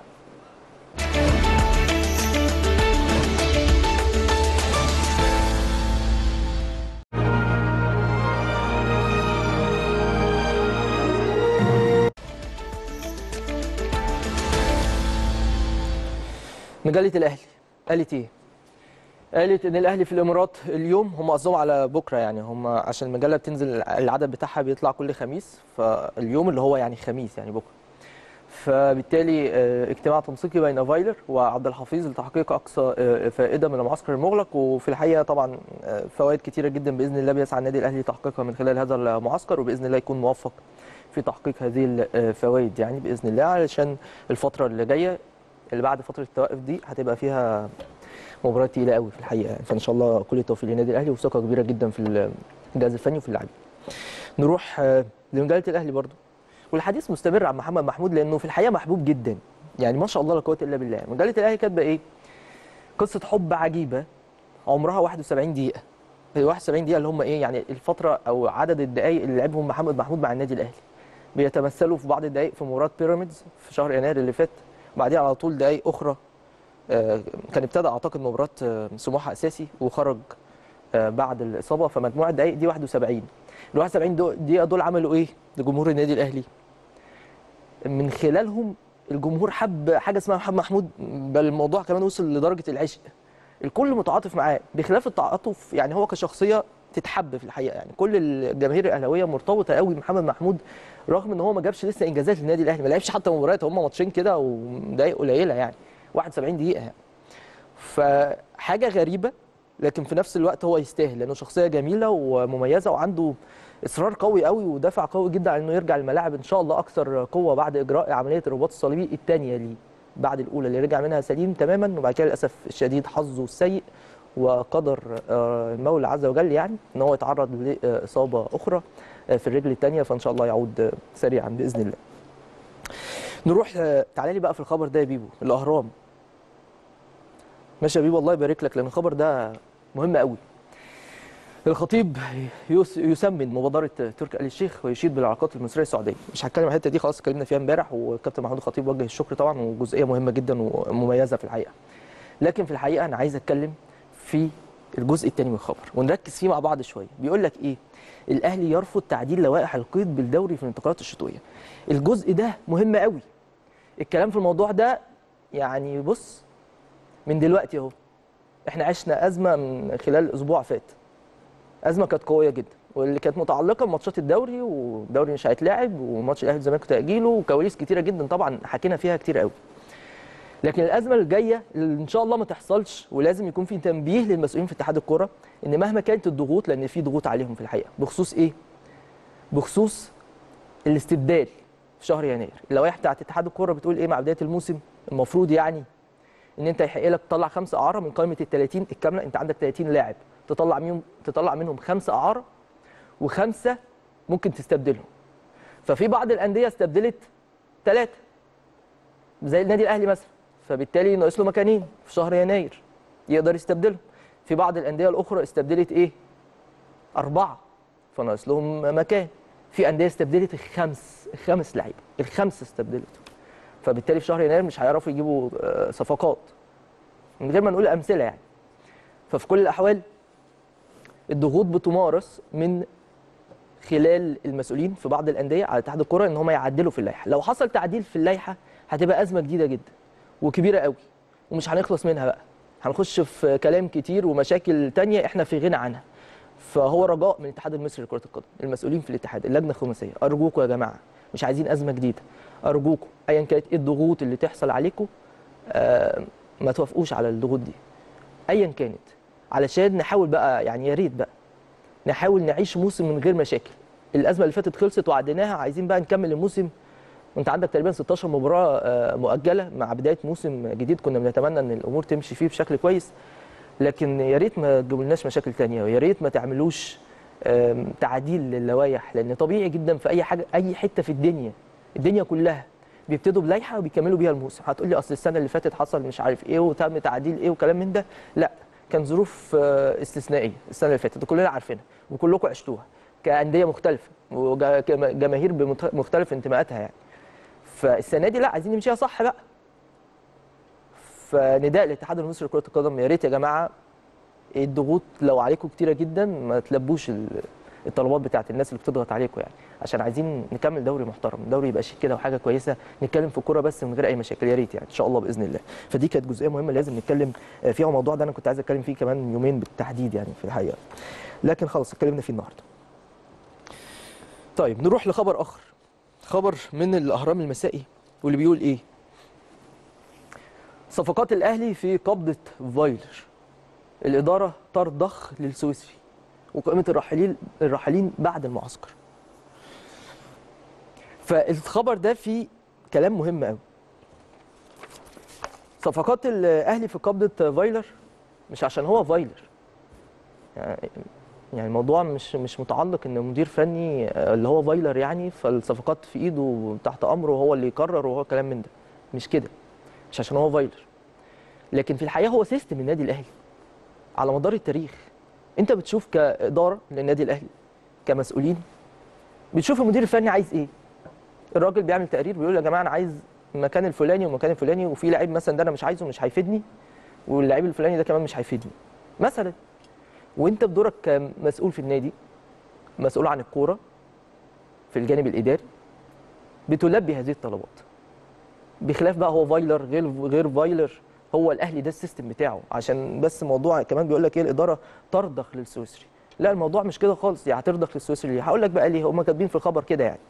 مجله الاهلي قالت ايه قالت ان الاهلي في الامارات اليوم هم قصدهم على بكره يعني هم عشان المجله بتنزل العدد بتاعها بيطلع كل خميس فاليوم اللي هو يعني خميس يعني بكره فبالتالي آه، اجتماع تنسيقي بين فايلر وعبد الحفيظ لتحقيق اقصى آه، فائده من المعسكر المغلق وفي الحقيقه طبعا آه، فوائد كتيره جدا باذن الله بيسعى النادي الاهلي لتحقيقها من خلال هذا المعسكر وباذن الله يكون موفق في تحقيق هذه الفوائد يعني باذن الله علشان الفتره اللي جايه اللي بعد فتره التوقف دي هتبقى فيها مباراه تقيله قوي في الحقيقه يعني فان شاء الله كل التوفيق للنادي الاهلي وثقه كبيره جدا في الجهاز الفني وفي اللاعبين. نروح آه، لمجله الاهلي برضو والحديث مستمر عن محمد محمود لانه في الحقيقه محبوب جدا يعني ما شاء الله لا قوه الا بالله مجله الاهلي كاتبه ايه؟ قصه حب عجيبه عمرها 71 دقيقه ال 71 دقيقه اللي هم ايه يعني الفتره او عدد الدقائق اللي لعبهم محمد محمود مع النادي الاهلي بيتمثلوا في بعض الدقائق في مباراه بيراميدز في شهر يناير اللي فات بعديها على طول دقائق اخرى آه، كان ابتدى اعتقد مباراه آه، سموحه اساسي وخرج آه، بعد الاصابه فمجموع الدقائق دي 71 ال 71 دو- دقيقه دول عملوا ايه لجمهور النادي الاهلي من خلالهم الجمهور حب حاجه اسمها محمد محمود بل الموضوع كمان وصل لدرجه العشق الكل متعاطف معاه بخلاف التعاطف يعني هو كشخصيه تتحب في الحقيقه يعني كل الجماهير الاهلاويه مرتبطه قوي بمحمد محمود رغم ان هو ما جابش لسه انجازات للنادي الاهلي ما لعبش حتى مباريات هم ماتشين كده ودقايق قليله يعني 71 دقيقه يعني فحاجه غريبه لكن في نفس الوقت هو يستاهل لانه شخصيه جميله ومميزه وعنده اصرار قوي قوي ودافع قوي جدا على انه يرجع الملاعب ان شاء الله اكثر قوه بعد اجراء عمليه الرباط الصليبي الثانيه ليه بعد الاولى اللي رجع منها سليم تماما وبعد كده للاسف الشديد حظه السيء وقدر آه، المولى عز وجل يعني ان هو يتعرض لاصابه اخرى آه، في الرجل الثانيه فان شاء الله يعود آه، سريعا باذن الله. نروح آه، تعالى لي بقى في الخبر ده يا بيبو الاهرام ماشي يا بيبو الله يبارك لك لان الخبر ده مهم قوي الخطيب يس يسمن مبادره تركي آل الشيخ ويشيد بالعلاقات المصريه السعوديه مش هتكلم عن الحته دي خلاص اتكلمنا فيها امبارح والكابتن محمود الخطيب وجه الشكر طبعا وجزئيه مهمه جدا ومميزه في الحقيقه لكن في الحقيقه انا عايز اتكلم في الجزء الثاني من الخبر ونركز فيه مع بعض شويه بيقول لك ايه الاهلي يرفض تعديل لوائح القيد بالدوري في الانتقالات الشتويه الجزء ده مهم قوي الكلام في الموضوع ده يعني بص من دلوقتي اهو احنا عشنا ازمه من خلال اسبوع فات ازمه كانت قويه جدا واللي كانت متعلقه بماتشات الدوري والدوري مش هيتلعب وماتش الاهلي والزمالك تاجيله وكواليس كتيره جدا طبعا حكينا فيها كتير قوي لكن الازمه الجايه اللي ان شاء الله ما تحصلش ولازم يكون في تنبيه للمسؤولين في اتحاد الكره ان مهما كانت الضغوط لان في ضغوط عليهم في الحقيقه بخصوص ايه بخصوص الاستبدال في شهر يناير اللوائح بتاعت اتحاد الكره بتقول ايه مع بدايه الموسم المفروض يعني ان انت يحق لك تطلع خمسه اعاره من قائمه ال 30 الكامله انت عندك 30 لاعب تطلع منهم تطلع منهم خمسه اعاره وخمسه ممكن تستبدلهم ففي بعض الانديه استبدلت ثلاثه زي النادي الاهلي مثلا فبالتالي ناقص له مكانين في شهر يناير يقدر يستبدلهم في بعض الانديه الاخرى استبدلت ايه اربعه فناقص لهم مكان في انديه استبدلت الخمس الخمس لعيبه الخمسه استبدلتهم فبالتالي في شهر يناير مش هيعرفوا يجيبوا آه، صفقات من غير ما نقول امثله يعني ففي كل الاحوال الضغوط بتمارس من خلال المسؤولين في بعض الانديه على اتحاد الكره ان هم يعدلوا في اللائحه لو حصل تعديل في اللائحه هتبقى ازمه جديده جدا وكبيره قوي ومش هنخلص منها بقى هنخش في كلام كتير ومشاكل تانية احنا في غنى عنها فهو رجاء من الاتحاد المصري لكره القدم المسؤولين في الاتحاد اللجنه الخماسيه ارجوكم يا جماعه مش عايزين ازمه جديده ارجوكم ايا كانت ايه الضغوط اللي تحصل عليكم آه ما توافقوش على الضغوط دي ايا كانت علشان نحاول بقى يعني يا ريت بقى نحاول نعيش موسم من غير مشاكل الازمه اللي فاتت خلصت وعديناها عايزين بقى نكمل الموسم وانت عندك تقريبا 16 مباراه آه، مؤجله مع بدايه موسم جديد كنا بنتمنى ان الامور تمشي فيه بشكل كويس لكن يا ريت ما تجيبولناش مشاكل تانية ويا ريت ما تعملوش آم، تعديل للوائح لان طبيعي جدا في اي حاجه اي حته في الدنيا الدنيا كلها بيبتدوا بلائحه وبيكملوا بيها الموسم هتقول لي اصل السنه اللي فاتت حصل مش عارف ايه وتم تعديل ايه وكلام من ده لا كان ظروف آه، استثنائيه السنه اللي فاتت كلنا عارفينها وكلكم عشتوها كانديه مختلفه وجماهير بمختلف انتماءاتها يعني فالسنه دي لا عايزين نمشيها صح بقى فنداء للاتحاد المصري لكره القدم يا ريت يا جماعه الضغوط لو عليكم كتيره جدا ما تلبوش ال- الطلبات بتاعت الناس اللي بتضغط عليكم يعني عشان عايزين نكمل دوري محترم دوري يبقى شيك كده وحاجه كويسه نتكلم في الكوره بس من غير اي مشاكل يا ريت يعني ان شاء الله باذن الله فدي كانت جزئيه مهمه لازم نتكلم آه، فيها الموضوع ده انا كنت عايز اتكلم فيه كمان يومين بالتحديد يعني في الحقيقه لكن خلاص اتكلمنا فيه النهارده طيب نروح لخبر اخر خبر من الاهرام المسائي واللي بيقول ايه صفقات الاهلي في قبضه فايلر الاداره ترضخ للسويسري وقائمه الراحلين الراحلين بعد المعسكر فالخبر ده فيه كلام مهم قوي صفقات الاهلي في قبضه فايلر مش عشان هو فايلر يعني يعني الموضوع مش مش متعلق ان مدير فني آه، اللي هو فايلر يعني فالصفقات في ايده تحت امره وهو اللي يقرر وهو كلام من ده مش كده مش عشان هو فايلر لكن في الحقيقه هو سيستم النادي الاهلي على مدار التاريخ انت بتشوف كاداره للنادي الاهلي كمسؤولين بتشوف المدير الفني عايز ايه الراجل بيعمل تقرير بيقول يا جماعه انا عايز المكان الفلاني والمكان الفلاني وفي لعيب مثلا ده انا مش عايزه مش هيفيدني واللعيب الفلاني ده كمان مش هيفيدني مثلا وانت بدورك كمسؤول في النادي مسؤول عن الكوره في الجانب الاداري بتلبي هذه الطلبات بخلاف بقى هو فايلر غير غير فايلر هو الاهلي ده السيستم بتاعه عشان بس موضوع كمان بيقول لك ايه الاداره ترضخ للسويسري لا الموضوع مش كده خالص يعني هترضخ للسويسري ليه هقول لك بقى ليه هم كاتبين في الخبر كده يعني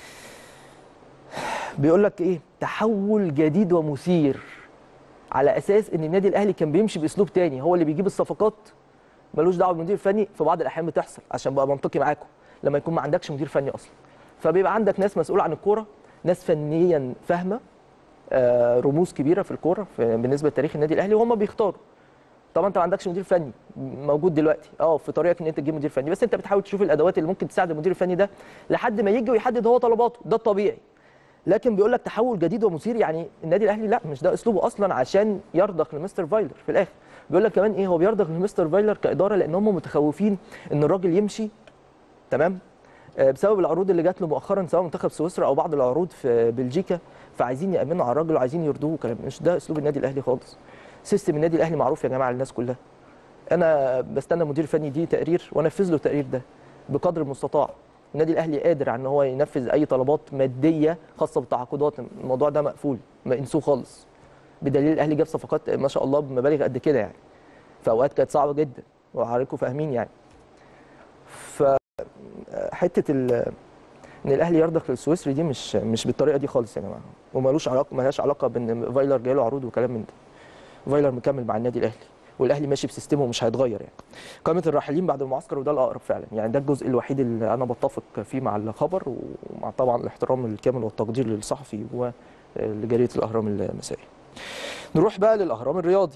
بيقول لك ايه تحول جديد ومثير على اساس ان النادي الاهلي كان بيمشي باسلوب تاني هو اللي بيجيب الصفقات ملوش دعوه بالمدير الفني في بعض الاحيان بتحصل عشان بقى منطقي معاكم لما يكون ما عندكش مدير فني اصلا فبيبقى عندك ناس مسؤوله عن الكوره ناس فنيا فاهمه آه، رموز كبيره في الكوره في- بالنسبه لتاريخ النادي الاهلي وهم بيختاروا طبعا انت ما عندكش مدير فني موجود دلوقتي اه في طريقك ان انت تجيب مدير فني بس انت بتحاول تشوف الادوات اللي ممكن تساعد المدير الفني ده لحد ما يجي ويحدد هو طلباته ده الطبيعي لكن بيقول لك تحول جديد ومثير يعني النادي الاهلي لا مش ده اسلوبه اصلا عشان يرضخ لمستر فايلر في الاخر بيقول لك كمان ايه هو بيرضخ لمستر فايلر كاداره لان هم متخوفين ان الراجل يمشي تمام آه، بسبب العروض اللي جات له مؤخرا سواء منتخب سويسرا او بعض العروض في بلجيكا فعايزين يامنوا على الراجل وعايزين يرضوه كلام مش ده اسلوب النادي الاهلي خالص سيستم النادي الاهلي معروف يا جماعه للناس كلها انا بستنى مدير فني دي تقرير وانفذ له التقرير ده بقدر المستطاع النادي الاهلي قادر على ان هو ينفذ اي طلبات ماديه خاصه بالتعاقدات الموضوع ده مقفول ما انسوه خالص بدليل الاهلي جاب صفقات ما شاء الله بمبالغ قد كده يعني في اوقات كانت صعبه جدا وحضراتكم فاهمين يعني ف حته ال ان الاهلي يرضخ للسويسري دي مش مش بالطريقه دي خالص يا جماعه ومالوش علاقه مالهاش علاقه بان فايلر جاي له عروض وكلام من ده فايلر مكمل مع النادي الاهلي والاهلي ماشي بسيستمه ومش هيتغير يعني قائمه الراحلين بعد المعسكر وده الاقرب فعلا يعني ده الجزء الوحيد اللي انا بتفق فيه مع الخبر ومع طبعا الاحترام الكامل والتقدير للصحفي ولجريده الاهرام المسائي نروح بقى للاهرام الرياضي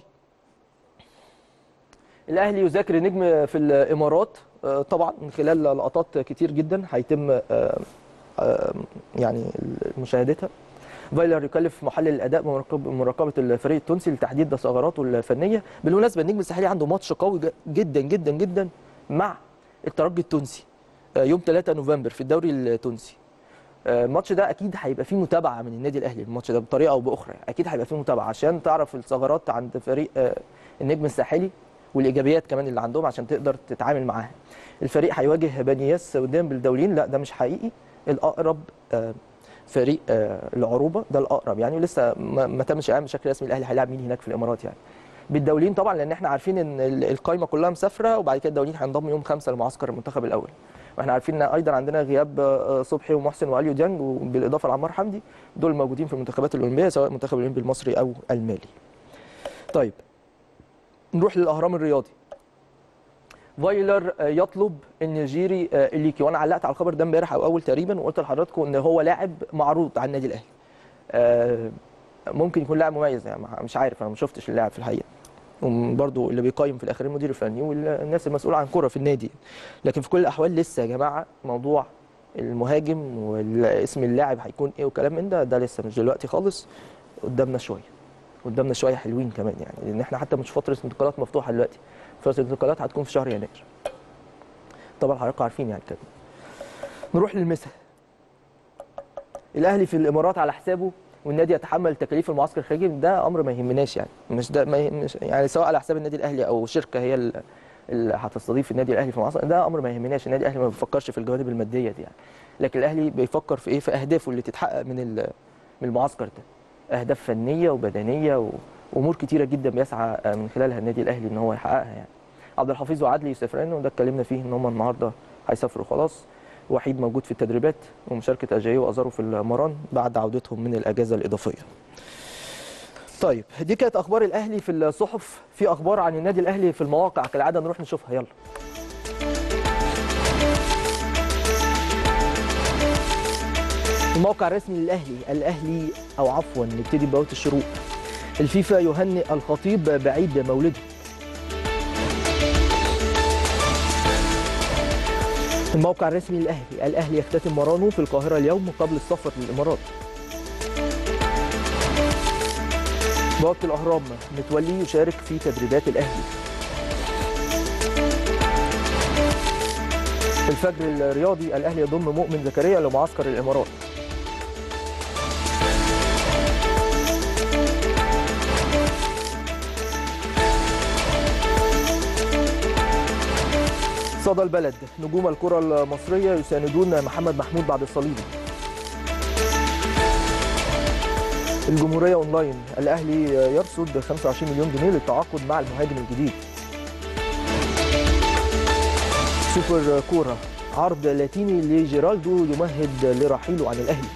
الاهلي يذاكر النجم في الامارات آه، طبعا من خلال لقطات كتير جدا هيتم آه، آه، يعني مشاهدتها فايلر يكلف محلل الاداء بمراقب- بمراقبه الفريق التونسي لتحديد ثغراته الفنيه بالمناسبه النجم الساحلي عنده ماتش قوي ج- جدا جدا جدا مع الترجي التونسي آه، يوم 3 نوفمبر في الدوري التونسي آه، الماتش ده اكيد هيبقى فيه متابعه من النادي الاهلي الماتش ده بطريقه او باخرى اكيد هيبقى فيه متابعه عشان تعرف الثغرات عند فريق آه، النجم الساحلي والايجابيات كمان اللي عندهم عشان تقدر تتعامل معاها الفريق هيواجه بنياس قدام بالدولين لا ده مش حقيقي الاقرب آه، فريق آه، العروبه ده الاقرب يعني ولسه ما ما تمش اعلان بشكل رسمي الاهلي هيلاعب مين هناك في الامارات يعني بالدولين طبعا لان احنا عارفين ان ال- القايمه كلها مسافره وبعد كده الدولين هينضموا يوم خمسة لمعسكر المنتخب الاول واحنا عارفين ان ايضا عندنا غياب آه، صبحي ومحسن واليو ديانج وبالاضافه لعمار حمدي دول موجودين في المنتخبات الاولمبيه سواء المنتخب الاولمبي المصري او المالي طيب نروح للاهرام الرياضي فايلر آه، يطلب النيجيري آه، الليكي وانا علقت على الخبر ده امبارح او اول تقريبا وقلت لحضراتكم ان هو لاعب معروض على النادي الاهلي آه، ممكن يكون لاعب مميز يعني مش عارف انا ما شفتش اللاعب في الحقيقه وبرضه اللي بيقيم في الاخر المدير الفني والناس المسؤوله عن كره في النادي لكن في كل الاحوال لسه يا جماعه موضوع المهاجم والاسم اللاعب هيكون ايه وكلام من ده ده لسه مش دلوقتي خالص قدامنا شويه قدامنا شويه حلوين كمان يعني لان احنا حتى مش فتره انتقالات مفتوحه دلوقتي فتره الانتقالات هتكون في شهر يناير طبعا حضراتكم عارفين يعني كده نروح للمسا الاهلي في الامارات على حسابه والنادي يتحمل تكاليف المعسكر الخارجي ده امر ما يهمناش يعني مش ده ما يهم- مش يعني سواء على حساب النادي الاهلي او شركه هي ال- اللي هتستضيف النادي الاهلي في المعسكر ده امر ما يهمناش النادي الاهلي ما بيفكرش في الجوانب الماديه دي يعني لكن الاهلي بيفكر في ايه في اهدافه اللي تتحقق من ال- من المعسكر ده اهداف فنيه وبدنيه وامور كتيره جدا بيسعى من خلالها النادي الاهلي ان هو يحققها يعني عبد الحفيظ وعدلي يسافرين وده اتكلمنا فيه ان هم النهارده هيسافروا خلاص وحيد موجود في التدريبات ومشاركه اجايو وازارو في المران بعد عودتهم من الاجازه الاضافيه طيب دي كانت اخبار الاهلي في الصحف في اخبار عن النادي الاهلي في المواقع كالعاده نروح نشوفها يلا الموقع الرسمي للاهلي الاهلي او عفوا نبتدي ببوابه الشروق الفيفا يهنئ الخطيب بعيد مولده الموقع الرسمي للاهلي الاهلي يختتم مرانه في القاهره اليوم قبل السفر للامارات بوابه الاهرام متولي يشارك في تدريبات الاهلي الفجر الرياضي الاهلي يضم مؤمن زكريا لمعسكر الامارات صدى البلد نجوم الكرة المصرية يساندون محمد محمود بعد الصليبي الجمهورية اونلاين الاهلي يرصد 25 مليون جنيه للتعاقد مع المهاجم الجديد سوبر كورة عرض لاتيني لجيرالدو يمهد لرحيله عن الاهلي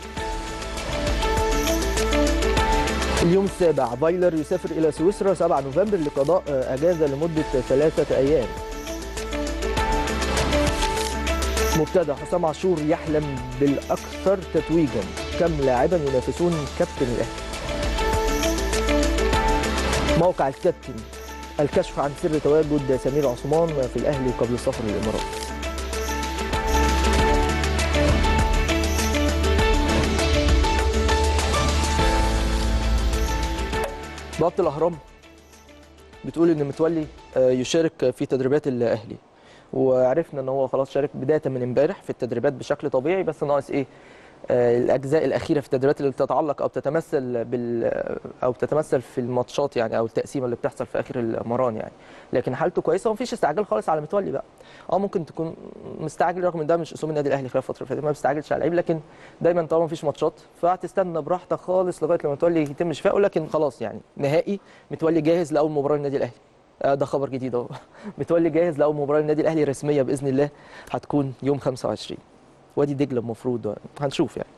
اليوم السابع فايلر يسافر الى سويسرا 7 نوفمبر لقضاء اجازه لمده ثلاثه ايام مبتدا حسام عاشور يحلم بالاكثر تتويجا كم لاعبا ينافسون كابتن الاهلي موقع الكابتن الكشف عن سر تواجد سمير عثمان في الاهلي قبل السفر للامارات بوابه الاهرام بتقول ان متولي آه، يشارك في تدريبات الاهلي وعرفنا ان هو خلاص شارك بدايه من امبارح في التدريبات بشكل طبيعي بس ناقص ايه آه، الاجزاء الاخيره في التدريبات اللي تتعلق او تتمثل بال او تتمثل في الماتشات يعني او التقسيمه اللي بتحصل في اخر المران يعني لكن حالته كويسه ومفيش استعجال خالص على متولي بقى اه ممكن تكون مستعجل رغم ان ده مش اسلوب النادي الاهلي خلال الفتره اللي فاتت ما بيستعجلش على اللعيب لكن دايما طالما مفيش ماتشات فهتستنى براحتك خالص لغايه لما متولي يتم شفائه لكن خلاص يعني نهائي متولي جاهز لاول مباراه للنادي الاهلي آه، ده خبر جديد اهو متولي جاهز لاول مباراه للنادي الاهلي رسميه باذن الله هتكون يوم 25 وادي دجله المفروض هنشوف يعني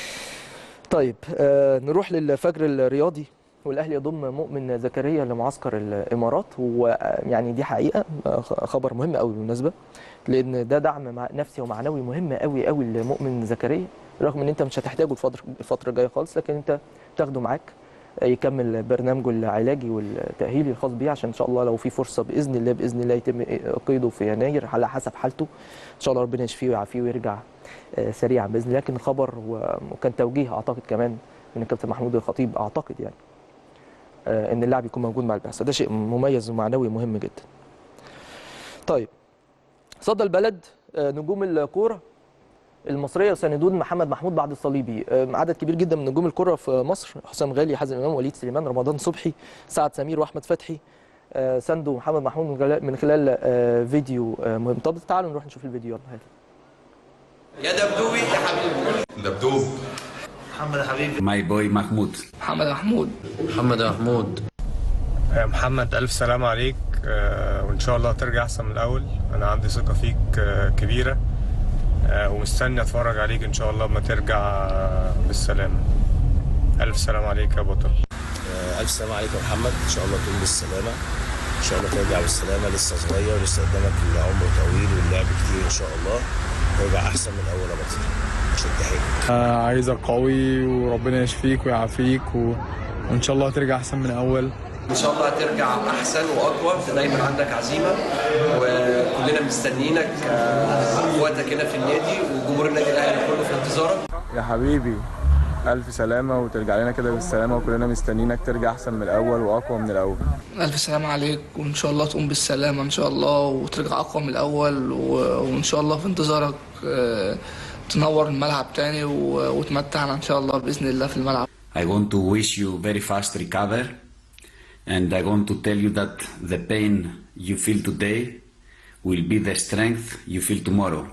طيب آه نروح للفجر الرياضي والاهلي يضم مؤمن زكريا لمعسكر الامارات ويعني دي حقيقه آه، خبر مهم قوي بالمناسبه لان ده دعم مع- نفسي ومعنوي مهم قوي قوي لمؤمن زكريا رغم ان انت مش هتحتاجه الفتره الفتره الجايه خالص لكن انت تاخده معاك آه، يكمل برنامجه العلاجي والتاهيلي الخاص بيه عشان ان شاء الله لو في فرصه باذن الله باذن الله يتم قيده في يناير على حسب حالته ان شاء الله ربنا يشفيه ويعافيه ويرجع آه، سريعا باذن الله لكن خبر و- وكان توجيه اعتقد كمان من الكابتن محمود الخطيب اعتقد يعني آه، ان اللاعب يكون موجود مع البعثه ده شيء مميز ومعنوي مهم جدا طيب صدى البلد آه، نجوم الكوره المصريه يساندون محمد محمود بعد الصليبي آه، عدد كبير جدا من نجوم الكره في مصر حسام غالي حازم امام وليد سليمان رمضان صبحي سعد سمير واحمد فتحي آه، ساندوا محمد محمود من خلال- من خلال آه، فيديو آه، مهم طب تعالوا نروح نشوف الفيديو يلا هات يا دبدوبي يا حبيبي دبدوب محمد حبيبي ماي بوي محمود محمد محمود محمد محمود محمد ألف سلام عليك آه، وإن شاء الله ترجع أحسن من الأول أنا عندي ثقة فيك آه، كبيرة آه، ومستني أتفرج عليك إن شاء الله لما ترجع آه، بالسلامة ألف سلام عليك يا بطل ألف سلام عليك يا محمد إن شاء الله تكون بالسلامة إن شاء الله ترجع بالسلامة لسه صغير ولسه قدامك العمر طويل واللعب كتير إن شاء الله ترجع أحسن من الأول يا بطل عشان تحيي آه، عايزك قوي وربنا يشفيك ويعافيك و... وان شاء الله هترجع احسن من الاول ان شاء الله هترجع احسن واقوى انت دايما عندك عزيمه وكلنا مستنيينك آه، اخواتك هنا في النادي وجمهور النادي الاهلي كله في انتظارك يا حبيبي الف سلامه وترجع لنا كده بالسلامه وكلنا مستنيينك ترجع احسن من الاول واقوى من الاول ألف سلام عليك وإن شاء الله تقوم بالسلامة إن شاء الله وترجع أقوى من الأول و- وإن شاء الله في انتظارك آه، تنور الملعب تاني و- وتمتعنا إن شاء الله بإذن الله في الملعب I want to wish you very fast recover and I want to tell you that the pain you feel today will be the strength you feel tomorrow.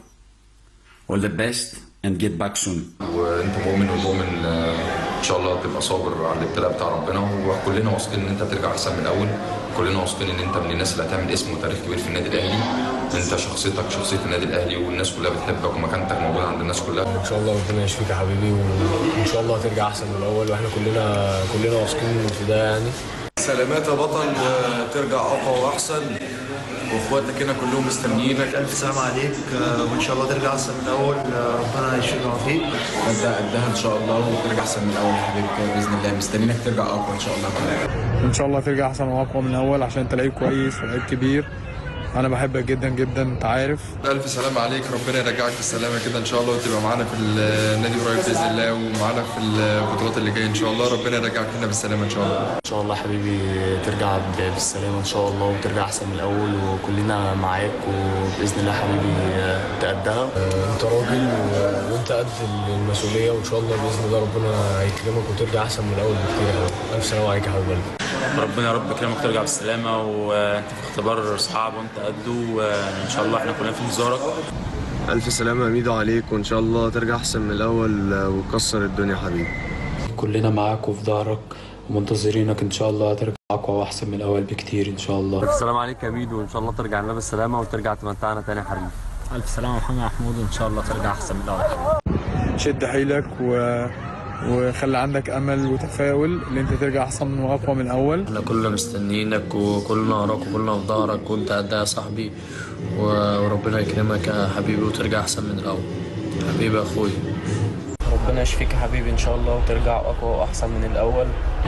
All the best and get back soon. وانت مؤمن ومؤمن آه، ان شاء الله تبقى صابر على الابتلاء بتاع ربنا وكلنا واثقين ان انت ترجع احسن من الاول كلنا واثقين ان انت من الناس اللي هتعمل اسم وتاريخ كبير في النادي الاهلي انت شخصيتك شخصيه النادي الاهلي والناس كلها بتحبك ومكانتك موجوده عند الناس كلها ان شاء الله ربنا يشفيك يا حبيبي وان شاء الله هترجع احسن من الاول واحنا كلنا كلنا واثقين في ده يعني سلامات يا بطل وترجع اقوى واحسن واخواتك هنا كلهم مستنيينك الف سلام عليك آه، وان شاء الله ترجع احسن من الاول آه، ربنا يشفيك ويعافيك انت قدها ان شاء الله وترجع احسن من الاول يا حبيبي باذن الله مستنيينك ترجع اقوى ان شاء الله ان شاء الله ترجع احسن واقوى من الاول عشان انت لعيب كويس ولعيب كبير انا بحبك جدا جدا انت عارف الف سلام عليك ربنا يرجعك بالسلامه كده ان شاء الله وتبقى معانا في النادي قريب باذن الله ومعانا في البطولات اللي جايه ان شاء الله ربنا يرجعك هنا بالسلامه ان شاء الله ان شاء الله يا حبيبي ترجع بالسلامه ان شاء الله وترجع احسن من الاول وكلنا معاك وباذن الله يا حبيبي تقدها انت راجل و- وانت قد المسؤوليه وان شاء الله باذن الله ربنا هيكرمك وترجع احسن من الاول بكتير قوي الف سلام عليك يا حبيب قلبي ربنا يا رب يكرمك ترجع بالسلامة وانت في اختبار صعب وانت قده وان شاء الله احنا كلنا في انتظارك ألف سلامة يا ميدو عليك وإن شاء الله ترجع أحسن من الأول وتكسر الدنيا حبيبي كلنا معاك وفي ظهرك ومنتظرينك ان شاء الله هترجع اقوى واحسن من الاول بكتير ان شاء الله السلام عليك يا ميدو ان شاء الله ترجع لنا بالسلامه وترجع تمتعنا تاني يا حبيبي الف سلامه محمد محمود وان شاء الله ترجع احسن من الاول شد حيلك و... وخلي عندك امل وتفاؤل ان انت ترجع احسن واقوى من الاول احنا كلنا مستنيينك وكلنا وراك وكلنا في ظهرك وانت قدها يا صاحبي و- وربنا يكرمك يا حبيبي وترجع احسن من الاول حبيبي يا اخويا ربنا يشفيك يا حبيبي ان شاء الله وترجع اقوى واحسن من الاول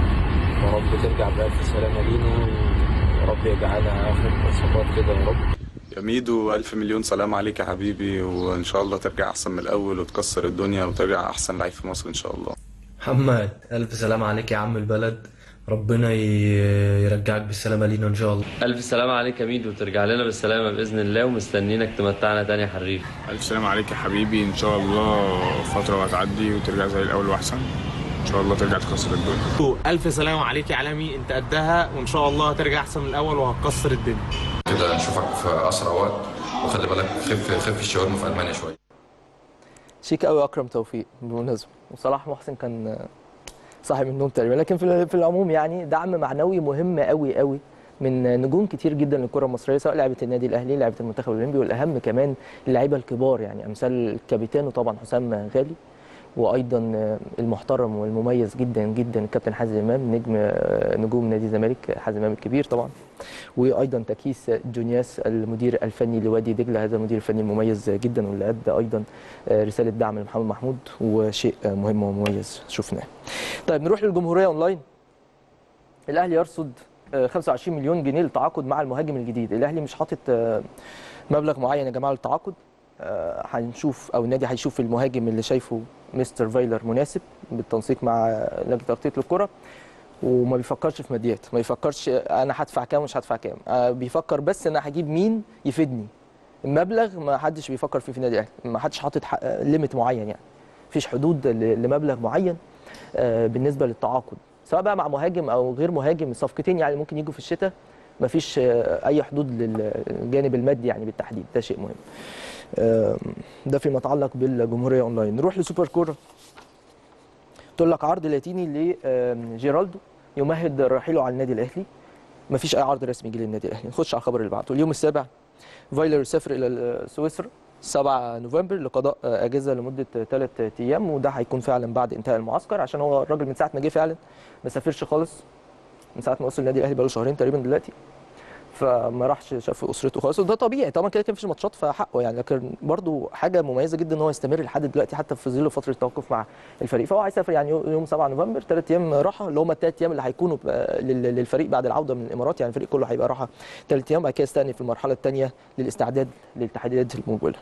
يا رب ترجع بألف سلامة لينا ويا رب يجعلها آخر صفات كده يا رب يا ميدو ألف مليون سلام عليك يا حبيبي وإن شاء الله ترجع أحسن من الأول وتكسر الدنيا وترجع أحسن لعيب في مصر إن شاء الله محمد ألف سلام عليك يا عم البلد ربنا ي- يرجعك بالسلامة لينا إن شاء الله ألف سلامة عليك يا ميدو وترجع لنا بالسلامة بإذن الله ومستنيينك تمتعنا تاني يا حريف ألف سلام عليك يا حبيبي إن شاء الله فترة وهتعدي وترجع زي الأول وأحسن إن شاء الله ترجع تكسر الدنيا ألف سلام عليك يا عالمي أنت قدها وإن شاء الله هترجع أحسن من الأول وهتكسر الدنيا كده نشوفك في أسرع وقت وخلي بالك خف خف الشاورما في ألمانيا شوية شيك قوي اكرم توفيق بالمناسبه وصلاح محسن كان صاحي من النوم تقريبا لكن في في العموم يعني دعم معنوي مهم قوي قوي من نجوم كتير جدا للكره المصريه سواء لعيبه النادي الاهلي لعيبه المنتخب الاولمبي والاهم كمان اللعيبه الكبار يعني امثال الكابيتانو طبعا حسام غالي وايضا المحترم والمميز جدا جدا الكابتن حازم امام نجم نجوم نادي الزمالك حازم امام الكبير طبعا وايضا تكيس جونياس المدير الفني لوادي دجله هذا المدير الفني المميز جدا واللي ادى ايضا رساله دعم لمحمد محمود وشيء مهم ومميز شفناه. طيب نروح للجمهوريه اونلاين. الاهلي يرصد 25 مليون جنيه للتعاقد مع المهاجم الجديد، الاهلي مش حاطط مبلغ معين يا جماعه للتعاقد هنشوف او النادي هيشوف المهاجم اللي شايفه مستر فايلر مناسب بالتنسيق مع لجنه تخطيط للكره وما بيفكرش في ماديات ما بيفكرش انا هدفع كام ومش هدفع كام آه بيفكر بس انا هجيب مين يفيدني المبلغ ما حدش بيفكر فيه في النادي الاهلي ما حدش حاطط ليميت معين يعني مفيش حدود لمبلغ معين آه بالنسبه للتعاقد سواء بقى مع مهاجم او غير مهاجم الصفقتين يعني ممكن يجوا في الشتاء مفيش آه اي حدود للجانب المادي يعني بالتحديد ده شيء مهم ده فيما يتعلق بالجمهوريه اونلاين نروح لسوبر كوره تقول لك عرض لاتيني لجيرالدو يمهد رحيله على النادي الاهلي مفيش اي عرض رسمي جه للنادي الاهلي نخش على الخبر اللي بعده اليوم السابع فايلر يسافر الى سويسرا 7 نوفمبر لقضاء اجازه لمده ثلاث ايام وده هيكون فعلا بعد انتهاء المعسكر عشان هو الراجل من ساعه ما جه فعلا ما سافرش خالص من ساعه ما وصل النادي الاهلي بقاله شهرين تقريبا دلوقتي فما راحش شاف اسرته خالص وده طبيعي طبعا كده كده مفيش ماتشات فحقه يعني لكن برضو حاجه مميزه جدا ان هو يستمر لحد دلوقتي حتى في ظل فتره التوقف مع الفريق فهو هيسافر يعني يوم 7 نوفمبر ثلاث ايام راحه اللي هم الثلاث ايام اللي هيكونوا للفريق بعد العوده من الامارات يعني الفريق كله هيبقى راحه ثلاث ايام بعد كده يستأنف المرحله الثانيه للاستعداد للتحديات المقبله.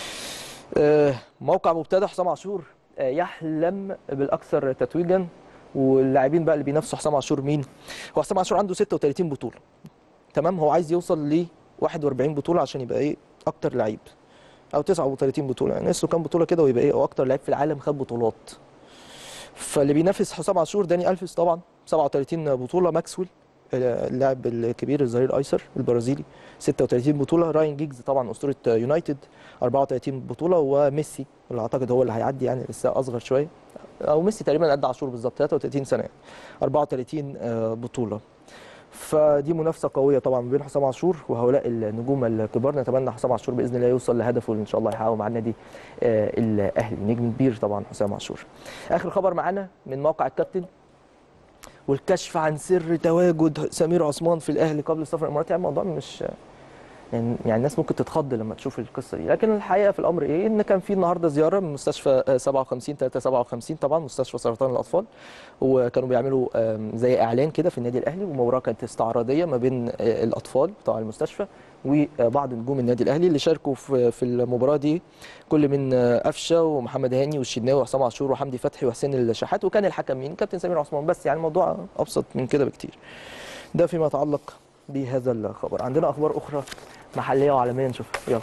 موقع مبتدأ حسام عاشور يحلم بالاكثر تتويجا واللاعبين بقى اللي بينافسوا حسام عاشور مين؟ هو حسام عاشور عنده 36 بطوله تمام هو عايز يوصل ل 41 بطوله عشان يبقى ايه اكتر لعيب او 39 بطوله يعني ناقص له كام بطوله كده ويبقى ايه او اكتر لعيب في العالم خد بطولات فاللي بينافس حسام عاشور داني الفيس طبعا 37 بطوله ماكسويل اللاعب الكبير الظهير الايسر البرازيلي 36 بطوله راين جيجز طبعا اسطوره يونايتد 34 بطوله وميسي اللي اعتقد هو اللي هيعدي يعني لسه اصغر شويه او ميسي تقريبا قد عاشور بالظبط 33 سنه 34 بطوله فدي منافسه قويه طبعا بين حسام عاشور وهؤلاء النجوم الكبار نتمنى حسام عاشور باذن الله يوصل لهدفه اللي ان شاء الله يحققه مع النادي الاهلي نجم كبير طبعا حسام عاشور اخر خبر معانا من موقع الكابتن والكشف عن سر تواجد سمير عثمان في الاهلي قبل السفر الاماراتي يعني الموضوع مش يعني يعني الناس ممكن تتخض لما تشوف القصه دي لكن الحقيقه في الامر ايه ان كان في النهارده زياره من مستشفى 57 357 طبعا مستشفى سرطان الاطفال وكانوا بيعملوا زي اعلان كده في النادي الاهلي ومباراه كانت استعراضيه ما بين الاطفال بتوع المستشفى وبعض نجوم النادي الاهلي اللي شاركوا في المباراه دي كل من قفشه ومحمد هاني والشناوي وحسام عاشور وحمدي فتحي وحسين الشحات وكان الحكم مين كابتن سمير عثمان بس يعني الموضوع ابسط من كده بكتير ده فيما يتعلق بهذا الخبر عندنا اخبار اخرى محليه وعالميه نشوفها يلا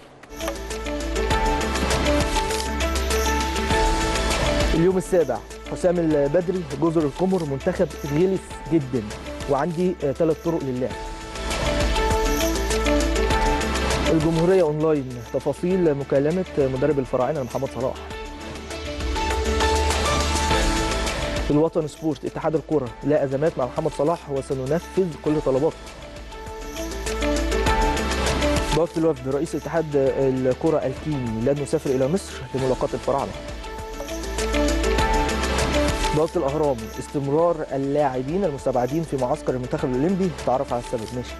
اليوم السابع حسام البدري جزر القمر منتخب غلس جدا وعندي ثلاث طرق للعب الجمهورية اونلاين تفاصيل مكالمة مدرب الفراعنة محمد صلاح الوطن سبورت اتحاد الكرة لا ازمات مع محمد صلاح وسننفذ كل طلباته بوابة الوفد رئيس اتحاد الكرة الكيني لن نسافر إلى مصر لملاقاة الفراعنة. بوابة الأهرام استمرار اللاعبين المستبعدين في معسكر المنتخب الأولمبي تعرف على السبب ماشي.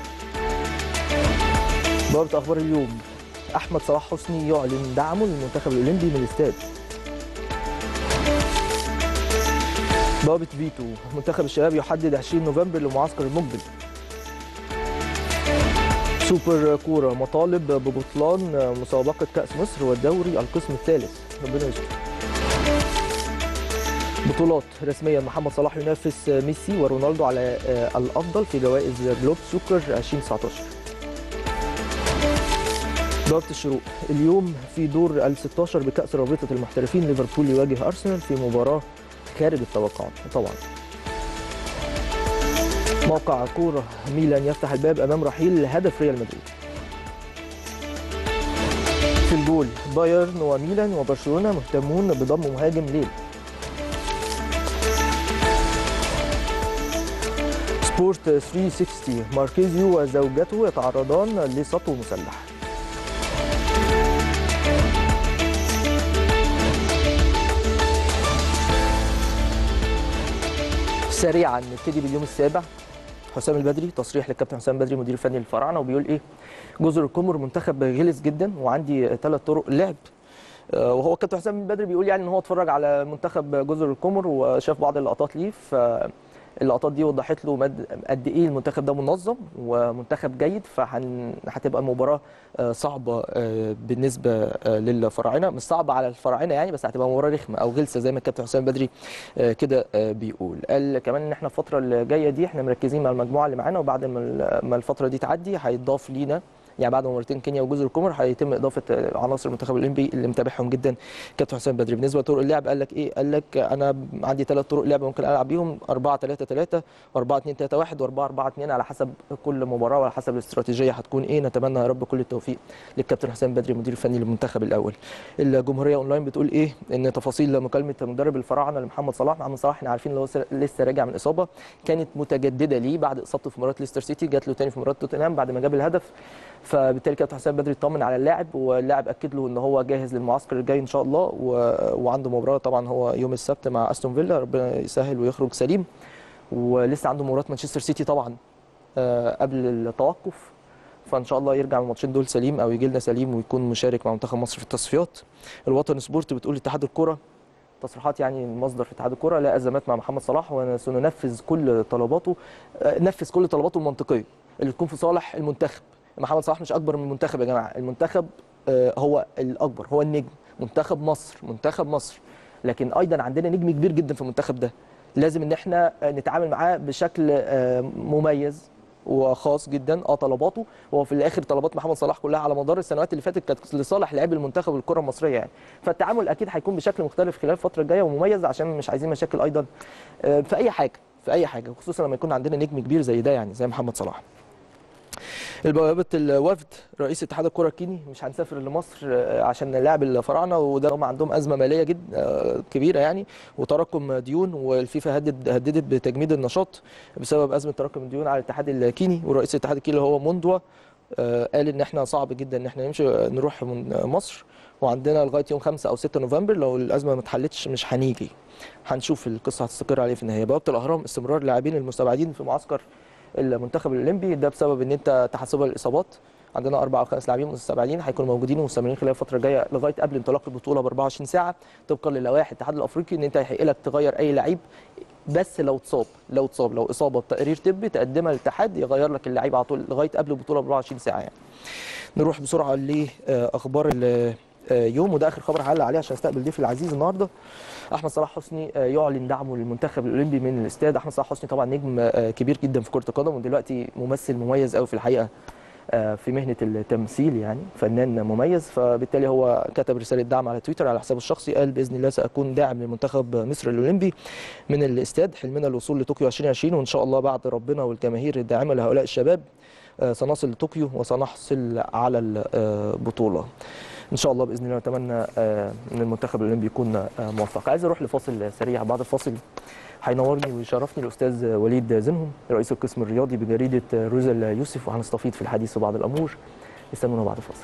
بوابة أخبار اليوم أحمد صلاح حسني يعلن دعمه للمنتخب الأولمبي من الاستاد. بوابة فيتو منتخب الشباب يحدد 20 نوفمبر للمعسكر المقبل. سوبر كورة مطالب ببطلان مسابقة كأس مصر والدوري القسم الثالث ربنا يستر بطولات رسميا محمد صلاح ينافس ميسي ورونالدو على آه، الافضل في جوائز جلوب سوكر 2019 بوابة الشروق اليوم في دور ال 16 بكأس رابطة المحترفين ليفربول يواجه أرسنال في مباراة خارج التوقعات طبعا موقع كورة ميلان يفتح الباب أمام رحيل هدف ريال مدريد في الجول بايرن وميلان وبرشلونة مهتمون بضم مهاجم ليل سبورت 360 ماركيزيو وزوجته يتعرضان لسطو مسلح سريعا نبتدي باليوم السابع حسام البدري تصريح للكابتن حسام البدري مدير فني للفراعنه وبيقول ايه جزر القمر منتخب غلس جدا وعندي ثلاث طرق لعب آه، وهو الكابتن حسام البدري بيقول يعني ان هو اتفرج على منتخب جزر القمر وشاف بعض اللقطات ليه فاللقطات دي وضحت له مد- قد ايه المنتخب ده منظم ومنتخب جيد فهتبقى مباراه آه، صعبه آه، بالنسبه آه، للفراعنه مش صعبه على الفراعنه يعني بس هتبقى مباراه رخمه او غلسه زي ما الكابتن حسام البدري آه، كده آه، بيقول قال كمان ان احنا الفتره اللي جايه دي احنا مركزين مع المجموعه اللي معانا وبعد ما ال- ما الفتره دي تعدي هيتضاف لينا يعني بعد مباراتين كينيا وجزر القمر هيتم اضافه آه، عناصر المنتخب الاولمبي اللي متابعهم جدا كابتن حسام بدري بالنسبه لطرق اللعب قال لك ايه قال لك انا عندي ثلاث طرق لعب ممكن العب بيهم 4 3 3 و4 2 3 1 و4 4 2 على حسب كل مباراه وعلى حسب الاستراتيجيه هتكون ايه نتمنى يا رب كل التوفيق للكابتن حسام بدري المدير الفني للمنتخب الاول الجمهوريه اونلاين بتقول ايه ان تفاصيل مكالمه مدرب الفراعنه لمحمد صلاح محمد صلاح احنا عارفين ان هو لسه راجع من اصابه كانت متجدده ليه بعد اصابته في مباراه ليستر سيتي جات له تاني في مباراه توتنهام بعد ما جاب الهدف فبالتالي كابتن حسام بدري اطمن على اللاعب واللاعب اكد له ان هو جاهز للمعسكر الجاي ان شاء الله و... وعنده مباراه طبعا هو يوم السبت مع استون فيلا ربنا يسهل ويخرج سليم ولسه عنده مباراه مانشستر سيتي طبعا آه، قبل التوقف فان شاء الله يرجع من الماتشين دول سليم او يجي لنا سليم ويكون مشارك مع منتخب مصر في التصفيات الوطن سبورت بتقول اتحاد الكره تصريحات يعني مصدر في اتحاد الكره لا ازمات مع محمد صلاح وسننفذ كل طلباته آه، نفذ كل طلباته المنطقيه اللي تكون في صالح المنتخب محمد صلاح مش اكبر من المنتخب يا جماعه المنتخب آه، هو الاكبر هو النجم منتخب مصر منتخب مصر لكن ايضا عندنا نجم كبير جدا في المنتخب ده لازم ان احنا آه، نتعامل معاه بشكل آه، مميز وخاص جدا اه طلباته هو في الاخر طلبات محمد صلاح كلها على مدار السنوات اللي فاتت كانت لصالح لاعبي المنتخب والكره المصريه يعني فالتعامل اكيد هيكون بشكل مختلف خلال الفتره الجايه ومميز عشان مش عايزين مشاكل ايضا آه، في اي حاجه في اي حاجه خصوصا لما يكون عندنا نجم كبير زي ده يعني زي محمد صلاح البوابة الوفد رئيس اتحاد الكرة الكيني مش هنسافر لمصر آه، عشان نلاعب الفراعنة وده هم عندهم أزمة مالية جد آه، كبيرة يعني وتراكم ديون والفيفا هدد هددت بتجميد النشاط بسبب أزمة تراكم الديون على الاتحاد الكيني ورئيس الاتحاد الكيني اللي هو موندوا آه، قال إن احنا صعب جدا إن احنا نمشي نروح من مصر وعندنا لغاية يوم 5 أو 6 نوفمبر لو الأزمة ما اتحلتش مش هنيجي هنشوف القصة هتستقر عليه في النهاية بوابة الأهرام استمرار لاعبين المستبعدين في معسكر المنتخب الاولمبي ده بسبب ان انت تحسبها الاصابات عندنا اربع او خمس لاعبين مستبعدين هيكونوا موجودين ومستمرين خلال الفتره الجايه لغايه قبل انطلاق البطوله ب 24 ساعه طبقا للوائح الاتحاد الافريقي ان انت هيحق لك تغير اي لعيب بس لو اتصاب لو اتصاب لو اصابه بتقرير طبي تقدمها للاتحاد يغير لك اللعيب على طول لغايه قبل البطوله ب 24 ساعه يعني. نروح بسرعه لاخبار اليوم وده اخر خبر هعلق عليه عشان استقبل ضيفي العزيز النهارده احمد صلاح حسني آه، يعلن دعمه للمنتخب الاولمبي من الاستاد احمد صلاح حسني طبعا نجم آه، كبير جدا في كره القدم ودلوقتي ممثل مميز قوي في الحقيقه آه، في مهنه التمثيل يعني فنان مميز فبالتالي هو كتب رساله دعم على تويتر على حسابه الشخصي قال باذن الله ساكون داعم لمنتخب مصر الاولمبي من الاستاد حلمنا الوصول لطوكيو 2020 وان شاء الله بعد ربنا والجماهير الداعمه لهؤلاء الشباب آه، سنصل لطوكيو وسنحصل على البطوله ان شاء الله باذن الله نتمنى آه، ان المنتخب الاولمبي يكون آه، موفق عايز اروح لفاصل سريع بعد الفاصل هينورني ويشرفني الاستاذ وليد زنهم رئيس القسم الرياضي بجريده روزل يوسف وهنستفيض في الحديث في بعض الامور استنونا بعد الفاصل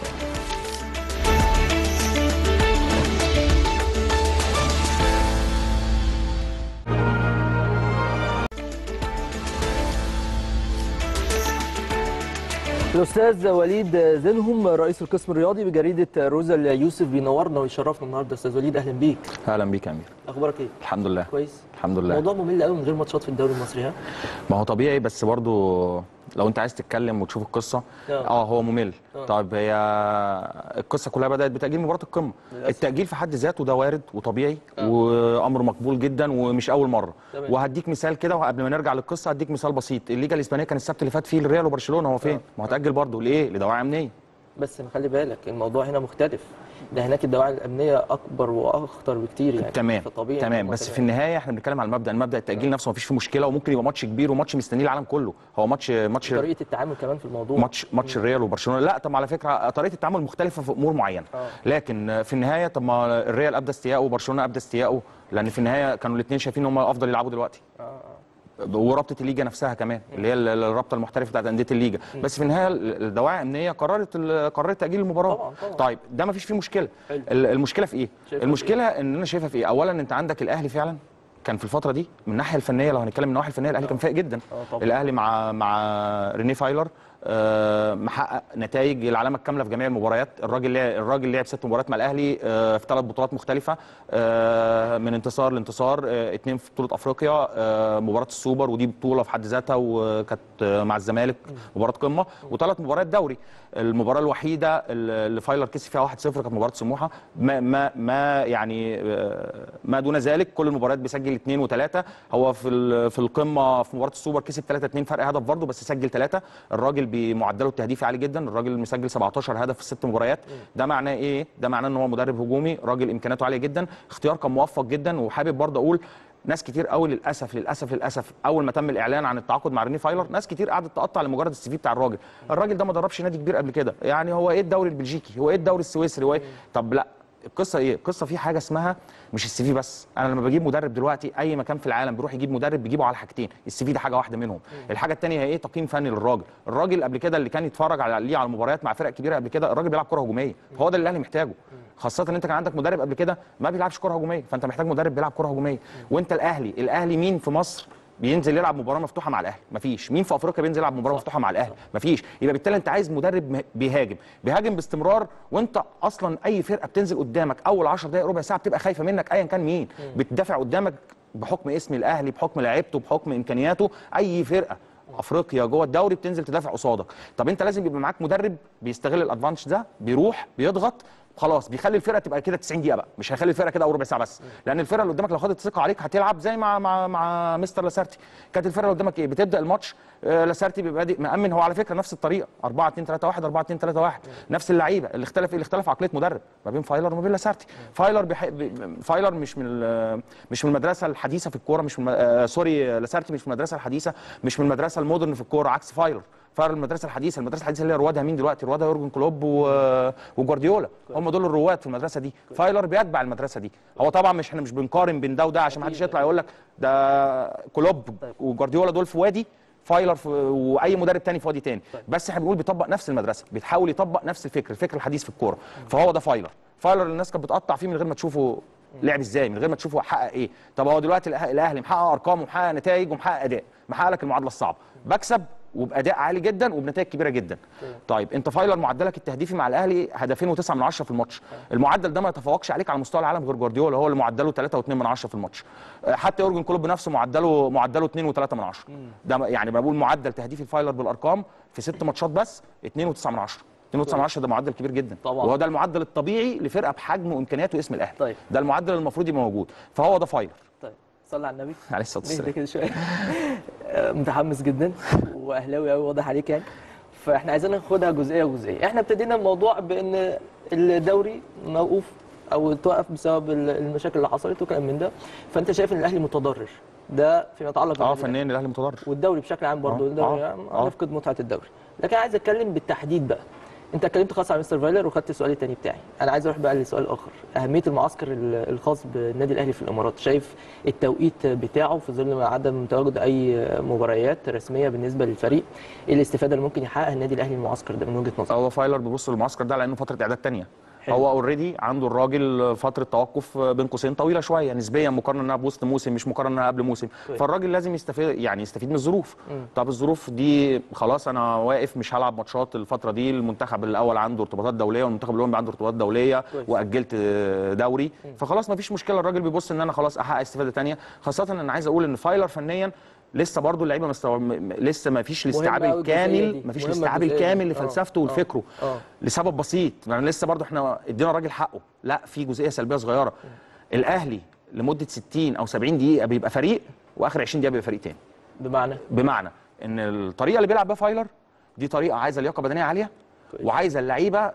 الاستاذ وليد زنهم رئيس القسم الرياضي بجريده روزل يوسف بينورنا ويشرفنا النهارده استاذ وليد اهلا بيك اهلا بيك يا امير اخبارك ايه الحمد لله كويس الحمد لله موضوع ممل قوي من غير ماتشات في الدوري المصري ها ما هو طبيعي بس برضو لو انت عايز تتكلم وتشوف القصه آه. اه هو ممل آه. طيب هي القصه كلها بدات بتاجيل مباراه القمه للأسف. التاجيل في حد ذاته ده وارد وطبيعي وامر مقبول جدا ومش اول مره تمام. وهديك مثال كده وقبل ما نرجع للقصه هديك مثال بسيط الليجا الاسبانيه كان السبت اللي فات فيه الريال وبرشلونه هو فين ما هو هتاجل برضه ليه لدواعي امنيه بس خلي بالك الموضوع هنا مختلف ده هناك الدواعي الامنيه اكبر واخطر بكتير يعني تمام فطبيعي تمام إن بس هم في النهايه احنا بنتكلم على المبدا المبدا التاجيل نفسه مفيش فيه مشكله وممكن يبقى ماتش كبير وماتش مستنيه العالم كله هو ماتش ماتش طريقه التعامل كمان في الموضوع ماتش ماتش الريال وبرشلونه لا طب على فكره طريقه التعامل مختلفه في امور معينه آه. لكن في النهايه طب ما الريال ابدى استياءه وبرشلونه ابدى استياءه لان في النهايه كانوا الاثنين شايفين ان هم افضل يلعبوا دلوقتي ورابطه الليجا نفسها كمان اللي هي ال- الرابطه المحترفه بتاعت انديه الليجا بس في النهايه ال- الدواعي الامنيه قررت ال- قررت تاجيل المباراه طبعاً، طبعاً. طيب ده ما فيش فيه مشكله حلو. ال- المشكله في ايه شايفها المشكله ان انا شايفها في ايه اولا انت عندك الاهلي فعلا كان في الفتره دي من الناحيه الفنيه لو هنتكلم من الناحيه الفنيه الاهلي كان فايق جدا آه، طبعاً. الاهلي مع مع ريني فايلر آه، محقق نتائج العلامه الكامله في جميع المباريات الراجل لعب الراجل لعب ست مباريات مع الاهلي آه، في ثلاث بطولات مختلفه آه، من انتصار لانتصار آه، اتنين في بطوله افريقيا آه، مباراه السوبر ودي بطوله في حد ذاتها وكانت آه، مع الزمالك مباراه قمه وثلاث مباريات دوري المباراه الوحيده اللي فايلر كسب فيها 1-0 كانت مباراه سموحه ما ما ما يعني آه، ما دون ذلك كل المباريات بيسجل اثنين وثلاثه هو في ال- في القمه في مباراه السوبر كسب 3 2 فرق هدف برضه بس سجل ثلاثه الراجل بمعدله التهديفي عالي جدا الراجل مسجل 17 هدف في الست مباريات ده معناه ايه ده معناه ان هو مدرب هجومي راجل امكانياته عاليه جدا اختيار كان موفق جدا وحابب برضه اقول ناس كتير قوي للاسف للاسف للاسف اول ما تم الاعلان عن التعاقد مع ريني فايلر ناس كتير قعدت تقطع لمجرد السي في بتاع الراجل الراجل ده ما دربش نادي كبير قبل كده يعني هو ايه الدوري البلجيكي هو ايه الدوري السويسري هو ايه طب لا القصه ايه القصه في حاجه اسمها مش السي في بس انا لما بجيب مدرب دلوقتي اي مكان في العالم بيروح يجيب مدرب بيجيبه على حاجتين السي في ده حاجه واحده منهم الحاجه الثانيه هي ايه تقييم فني للراجل الراجل قبل كده اللي كان يتفرج على ليه على المباريات مع فرق كبيره قبل كده الراجل بيلعب كره هجوميه فهو ده اللي الاهلي محتاجه خاصه ان انت كان عندك مدرب قبل كده ما بيلعبش كره هجوميه فانت محتاج مدرب بيلعب كره هجوميه وانت الاهلي الاهلي مين في مصر بينزل يلعب مباراه مفتوحه مع الاهلي مفيش مين في افريقيا بينزل يلعب مباراه مفتوحه مع الاهلي مفيش يبقى بالتالي انت عايز مدرب مه- بيهاجم بيهاجم باستمرار وانت اصلا اي فرقه بتنزل قدامك اول 10 دقائق ربع ساعه بتبقى خايفه منك ايا كان مين بتدافع قدامك بحكم اسم الاهلي بحكم لعيبته بحكم امكانياته اي فرقه افريقيا جوه الدوري بتنزل تدافع قصادك طب انت لازم يبقى معاك مدرب بيستغل الادفانتج ده بيروح بيضغط خلاص بيخلي الفرقه تبقى كده 90 دقيقه بقى مش هيخلي الفرقه كده او ربع ساعه بس لان الفرقه اللي قدامك لو خدت ثقه عليك هتلعب زي مع مع مع مستر لاسارتي كانت الفرقه اللي قدامك ايه بتبدا الماتش آه، لاسارتي بيبقى بادئ مامن هو على فكره نفس الطريقه 4 2 3 1 4 2 3 1 نفس اللعيبه اللي اختلف ايه اللي اختلف عقليه مدرب ما بين فايلر وما بين لاسارتي فايلر بيح... بي- فايلر مش من ال- مش من المدرسه الحديثه في الكوره مش من آه سوري لاسارتي مش من المدرسه الحديثه مش من المدرسه المودرن في الكوره عكس فايلر فايلر المدرسه الحديثه المدرسه الحديثه اللي هي روادها مين دلوقتي روادها يورجن كلوب و... وجوارديولا هم دول الرواد في المدرسه دي فايلر بيتبع المدرسه دي هو طبعا مش احنا مش بنقارن بين ده وده عشان ما حدش يطلع يقول لك ده كلوب وجوارديولا دول في وادي فايلر في واي مدرب تاني في وادي تاني بس احنا بنقول بيطبق نفس المدرسه بيحاول يطبق نفس الفكر الفكر الحديث في الكوره فهو ده فايلر فايلر اللي الناس كانت بتقطع فيه من غير ما تشوفه لعب ازاي من غير ما تشوفه حقق ايه طب هو دلوقتي الأه- الاهلي محقق ارقام ومحقق نتائج ومحقق اداء محقق لك المعادله الصعبه بكسب وباداء عالي جدا وبنتائج كبيره جدا طيب انت فايلر معدلك التهديفي مع الاهلي هدفين و9 من 10 في الماتش المعدل ده ما يتفوقش عليك على مستوى العالم غير جوارديولا هو اللي معدله 3 و2 من 10 في الماتش آه، حتى يورجن كلوب نفسه معدله معدله 2 و3 من 10 ده م- يعني بقول معدل تهديفي فايلر بالارقام في ست ماتشات بس 2 و9 من 10 2 و9 من 10 ده معدل كبير جدا طبعاً. وهو ده المعدل الطبيعي لفرقه بحجم وامكانيات واسم الاهلي طيب. ده المعدل اللي المفروض يبقى موجود فهو ده فايلر طيب صلي على النبي عليه الصلاه نهدى والسلام كده شويه آه، متحمس جدا واهلاوي قوي واضح عليك يعني فاحنا عايزين ناخدها جزئيه جزئيه احنا ابتدينا الموضوع بان الدوري موقوف او توقف بسبب ال- المشاكل اللي حصلت وكلام من ده فانت شايف ان الاهلي متضرر ده فيما يتعلق اه بالنادي فنيا الاهلي متضرر والدوري بشكل عام برضه آه، الدوري آه، يعني آه. هنفقد متعه الدوري لكن عايز اتكلم بالتحديد بقى انت اتكلمت خلاص على مستر فايلر وخدت السؤال الثاني بتاعي انا عايز اروح بقى لسؤال اخر اهميه المعسكر ال- الخاص بالنادي الاهلي في الامارات شايف التوقيت بتاعه في ظل عدم تواجد اي مباريات رسميه بالنسبه للفريق ايه الاستفاده اللي ممكن يحققها النادي الاهلي من المعسكر ده من وجهه نظرك هو فايلر بيبص للمعسكر ده لانه فتره اعداد تانية هو اوريدي عنده الراجل فتره توقف بين قوسين طويله شويه نسبيا مقارنه انها بوسط موسم مش مقارنه انها قبل موسم كويس. فالراجل لازم يستفيد يعني يستفيد من الظروف مم. طب الظروف دي خلاص انا واقف مش هلعب ماتشات الفتره دي المنتخب الاول عنده ارتباطات دوليه والمنتخب الاولمبي عنده ارتباطات دوليه كويس. واجلت دوري فخلاص ما فيش مشكله الراجل بيبص ان انا خلاص احقق استفاده تانية خاصه ان انا عايز اقول ان فايلر فنيا لسه برضو اللعيبه مستوى... م- م- لسه ما فيش الاستيعاب مهمة أوي الجزئية الكامل دي. ما فيش مهمة الاستيعاب الجزئية دي. الكامل آه. لفلسفته آه. ولفكره آه. لسبب بسيط يعني لسه برضو احنا ادينا الراجل حقه لا في جزئيه سلبيه صغيره الاهلي لمده 60 او 70 دقيقه بيبقى فريق واخر 20 دقيقه بيبقى فريق تاني بمعنى بمعنى ان الطريقه اللي بيلعب بيها فايلر دي طريقه عايزه لياقه بدنيه عاليه وعايزه اللعيبه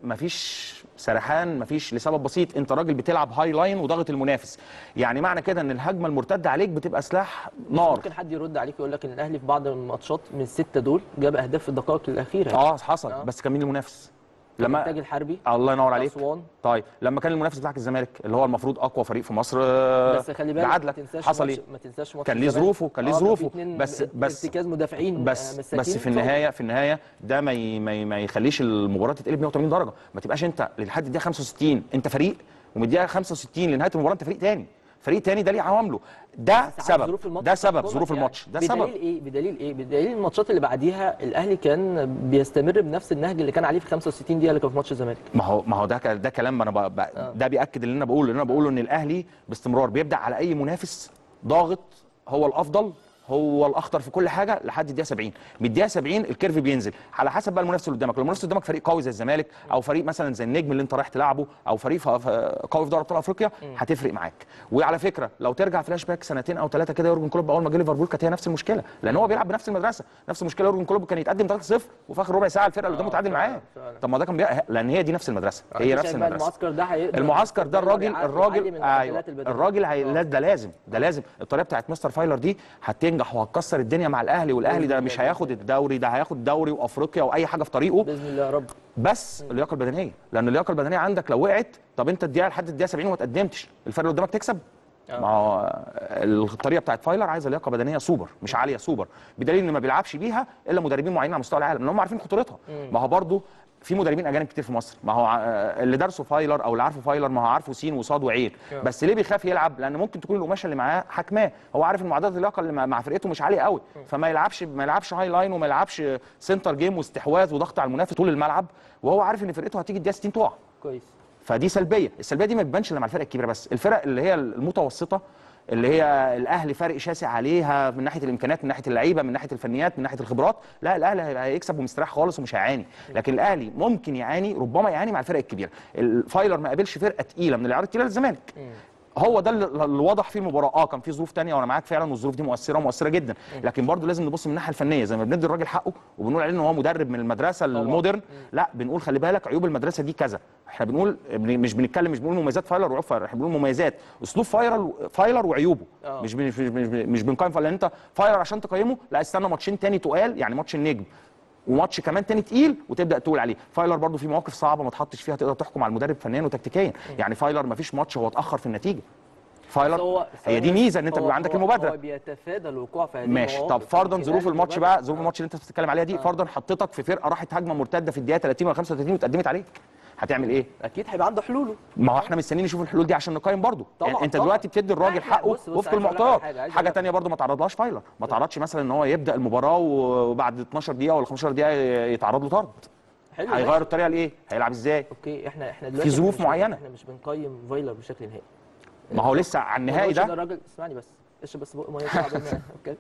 مفيش سرحان مفيش لسبب بسيط انت راجل بتلعب هاي لاين وضغط المنافس يعني معنى كده ان الهجمه المرتده عليك بتبقى سلاح نار ممكن حد يرد عليك يقول لك ان الاهلي في بعض الماتشات من السته دول جاب اهداف في الدقائق الاخيره اه حصل بس كان مين المنافس لما الانتاج الحربي الله ينور عليك أسوان. طيب لما كان المنافس بتاعك الزمالك اللي هو المفروض اقوى فريق في مصر آه، بس خلي بالك ما بعدلك تنساش حصل ماتش- ايه ما تنساش ماتش كان ليه الزمالك. ظروفه كان ليه آه، كان في ظروفه اتنين بس بس ارتكاز مدافعين بس آه، بس مساكين في النهايه في النهايه ده ما ي- ما ي- ما يخليش المباراه تتقلب 180 درجه ما تبقاش انت لحد الدقيقه 65 انت فريق ومن الدقيقه 65 لنهايه المباراه انت فريق تاني فريق تاني ده ليه عوامله ده ساعات سبب ظروف الماتش ده سبب بتحكمك ظروف يعني. الماتش ده بدليل سبب ايه بدليل ايه بدليل الماتشات اللي بعديها الاهلي كان بيستمر بنفس النهج اللي كان عليه في 65 دقيقه اللي كان في ماتش الزمالك ما هو ما هو ده ك- ده كلام ما انا ب... ب... ده بياكد اللي انا بقوله اللي انا بقوله ان الاهلي باستمرار بيبدا على اي منافس ضاغط هو الافضل هو الاخطر في كل حاجه لحد الدقيقه 70 من الدقيقه 70 الكيرف بينزل على حسب بقى المنافس اللي قدامك لو المنافس اللي قدامك فريق قوي زي الزمالك او فريق مثلا زي النجم اللي انت رايح تلعبه او فريق ف- ف- قوي في دوري ابطال افريقيا هتفرق معاك وعلى فكره لو ترجع فلاش باك سنتين او ثلاثه كده يورجن كلوب اول ما جه ليفربول كانت هي نفس المشكله لان هو بيلعب بنفس المدرسه نفس المشكله يورجن كلوب كان يتقدم 3-0 وفي اخر ربع ساعه الفرقه اللي قدامه تعادل معاه طب ما ده كان بي... لان هي دي نفس المدرسه هي أنت نفس شايف بقى المدرسه المعسكر ده هيقدر المعسكر ده الراجل يعلي الراجل من ايوه المعدلات البدنية. الراجل هي... لا ده لازم ده لازم الطريقه بتاعت مستر فايلر دي هتنجح وهتكسر الدنيا مع الاهلي والاهلي ده مش هياخد الدوري ده هياخد دوري وافريقيا واي حاجه في طريقه باذن الله يا رب بس اللياقه البدنيه لان اللياقه البدنيه عندك لو وقعت طب انت الدقيقه لحد الدقيقه 70 وما تقدمتش الفرق اللي قدامك تكسب ما هو الطريقه بتاعت فايلر عايزه لياقه بدنيه سوبر مش عاليه سوبر بدليل ان ما بيلعبش بيها الا مدربين معينين على مستوى العالم لان هم عارفين خطورتها ما هو برضو في مدربين اجانب كتير في مصر ما هو ع- اللي درسه فايلر او اللي عارفه فايلر ما هو عارفه سين وصاد وعين آه. بس ليه بيخاف يلعب لان ممكن تكون القماشه اللي معاه حكماه هو عارف ان معدلات اللياقه اللي مع مع فرقته مش عاليه قوي فما يلعبش ما يلعبش هاي لاين وما يلعبش سنتر جيم واستحواذ وضغط على المنافس طول الملعب وهو عارف ان فرقته هتيجي الدقيقه 60 تقع كويس فدي سلبيه السلبيه دي ما بتبانش الا مع الفرق الكبيره بس الفرق اللي هي المتوسطه اللي هي الاهلي فارق شاسع عليها من ناحيه الامكانيات من ناحيه اللعيبه من ناحيه الفنيات من ناحيه الخبرات لا الاهلي هيبقى هيكسب ومستريح خالص ومش هيعاني لكن الاهلي ممكن يعاني ربما يعاني مع الفرق الكبيره الفايلر ما قابلش فرقه تقيله من العيار التقيله للزمالك هو ده اللي اللي واضح فيه المباراه اه كان في ظروف تانية وانا معاك فعلا والظروف دي مؤثره ومؤثره جدا لكن برضو لازم نبص من الناحيه الفنيه زي ما بندي الراجل حقه وبنقول عليه ان هو مدرب من المدرسه المودرن لا بنقول خلي بالك عيوب المدرسه دي كذا احنا بنقول بن- مش بنتكلم مش بنقول مميزات فايلر وعيوب فايلر احنا بنقول مميزات اسلوب فايلر فايلر وعيوبه آه. مش بن- مش مش, مش بنقيم فايلر لان انت فايلر عشان تقيمه لا استنى ماتشين تاني تقال يعني ماتش النجم وماتش كمان تاني تقيل وتبدا تقول عليه فايلر برضو في مواقف صعبه ما تحطش فيها تقدر تحكم على المدرب فنيا وتكتيكيا يعني فايلر ما فيش ماتش هو اتاخر في النتيجه فايلر هو هي دي ميزه ان انت هو- بيبقى عندك هو- المبادره هو بيتفادى الوقوع في هذه ماشي المواقف. طب فرضا من ظروف خلال الماتش المبادرة. بقى ظروف الماتش اللي انت بتتكلم عليها دي فرضا حطيتك في فرقه راحت هجمه مرتده في الدقيقه 30 ولا 35 واتقدمت عليك هتعمل ايه؟ اكيد هيبقى عنده حلوله ما هو احنا مستنيين نشوف الحلول دي عشان نقيم برضه طبعاً، يعني انت طبعاً. دلوقتي بتدي الراجل لا، لا، حقه بص- بص، وفق عايز أقول لك على المعطيات حاجة، عايز حاجه أقول لك- تانية برضه ما تعرضلهاش فايلر ما تعرضش مثلا ان هو يبدا المباراه وبعد 12 دقيقه ولا 15 دقيقه يتعرض له طرد حلو هيغير ماشي. الطريقه لايه؟ هيلعب ازاي؟ اوكي احنا احنا في دلوقتي ظروف إحنا مش- معينة. احنا مش بنقيم فايلر بشكل نهائي ما هو لسه على النهائي ما تقولش ده الراجل اسمعني بس اشرب بس بق ميه كده عقبال ما- اوكي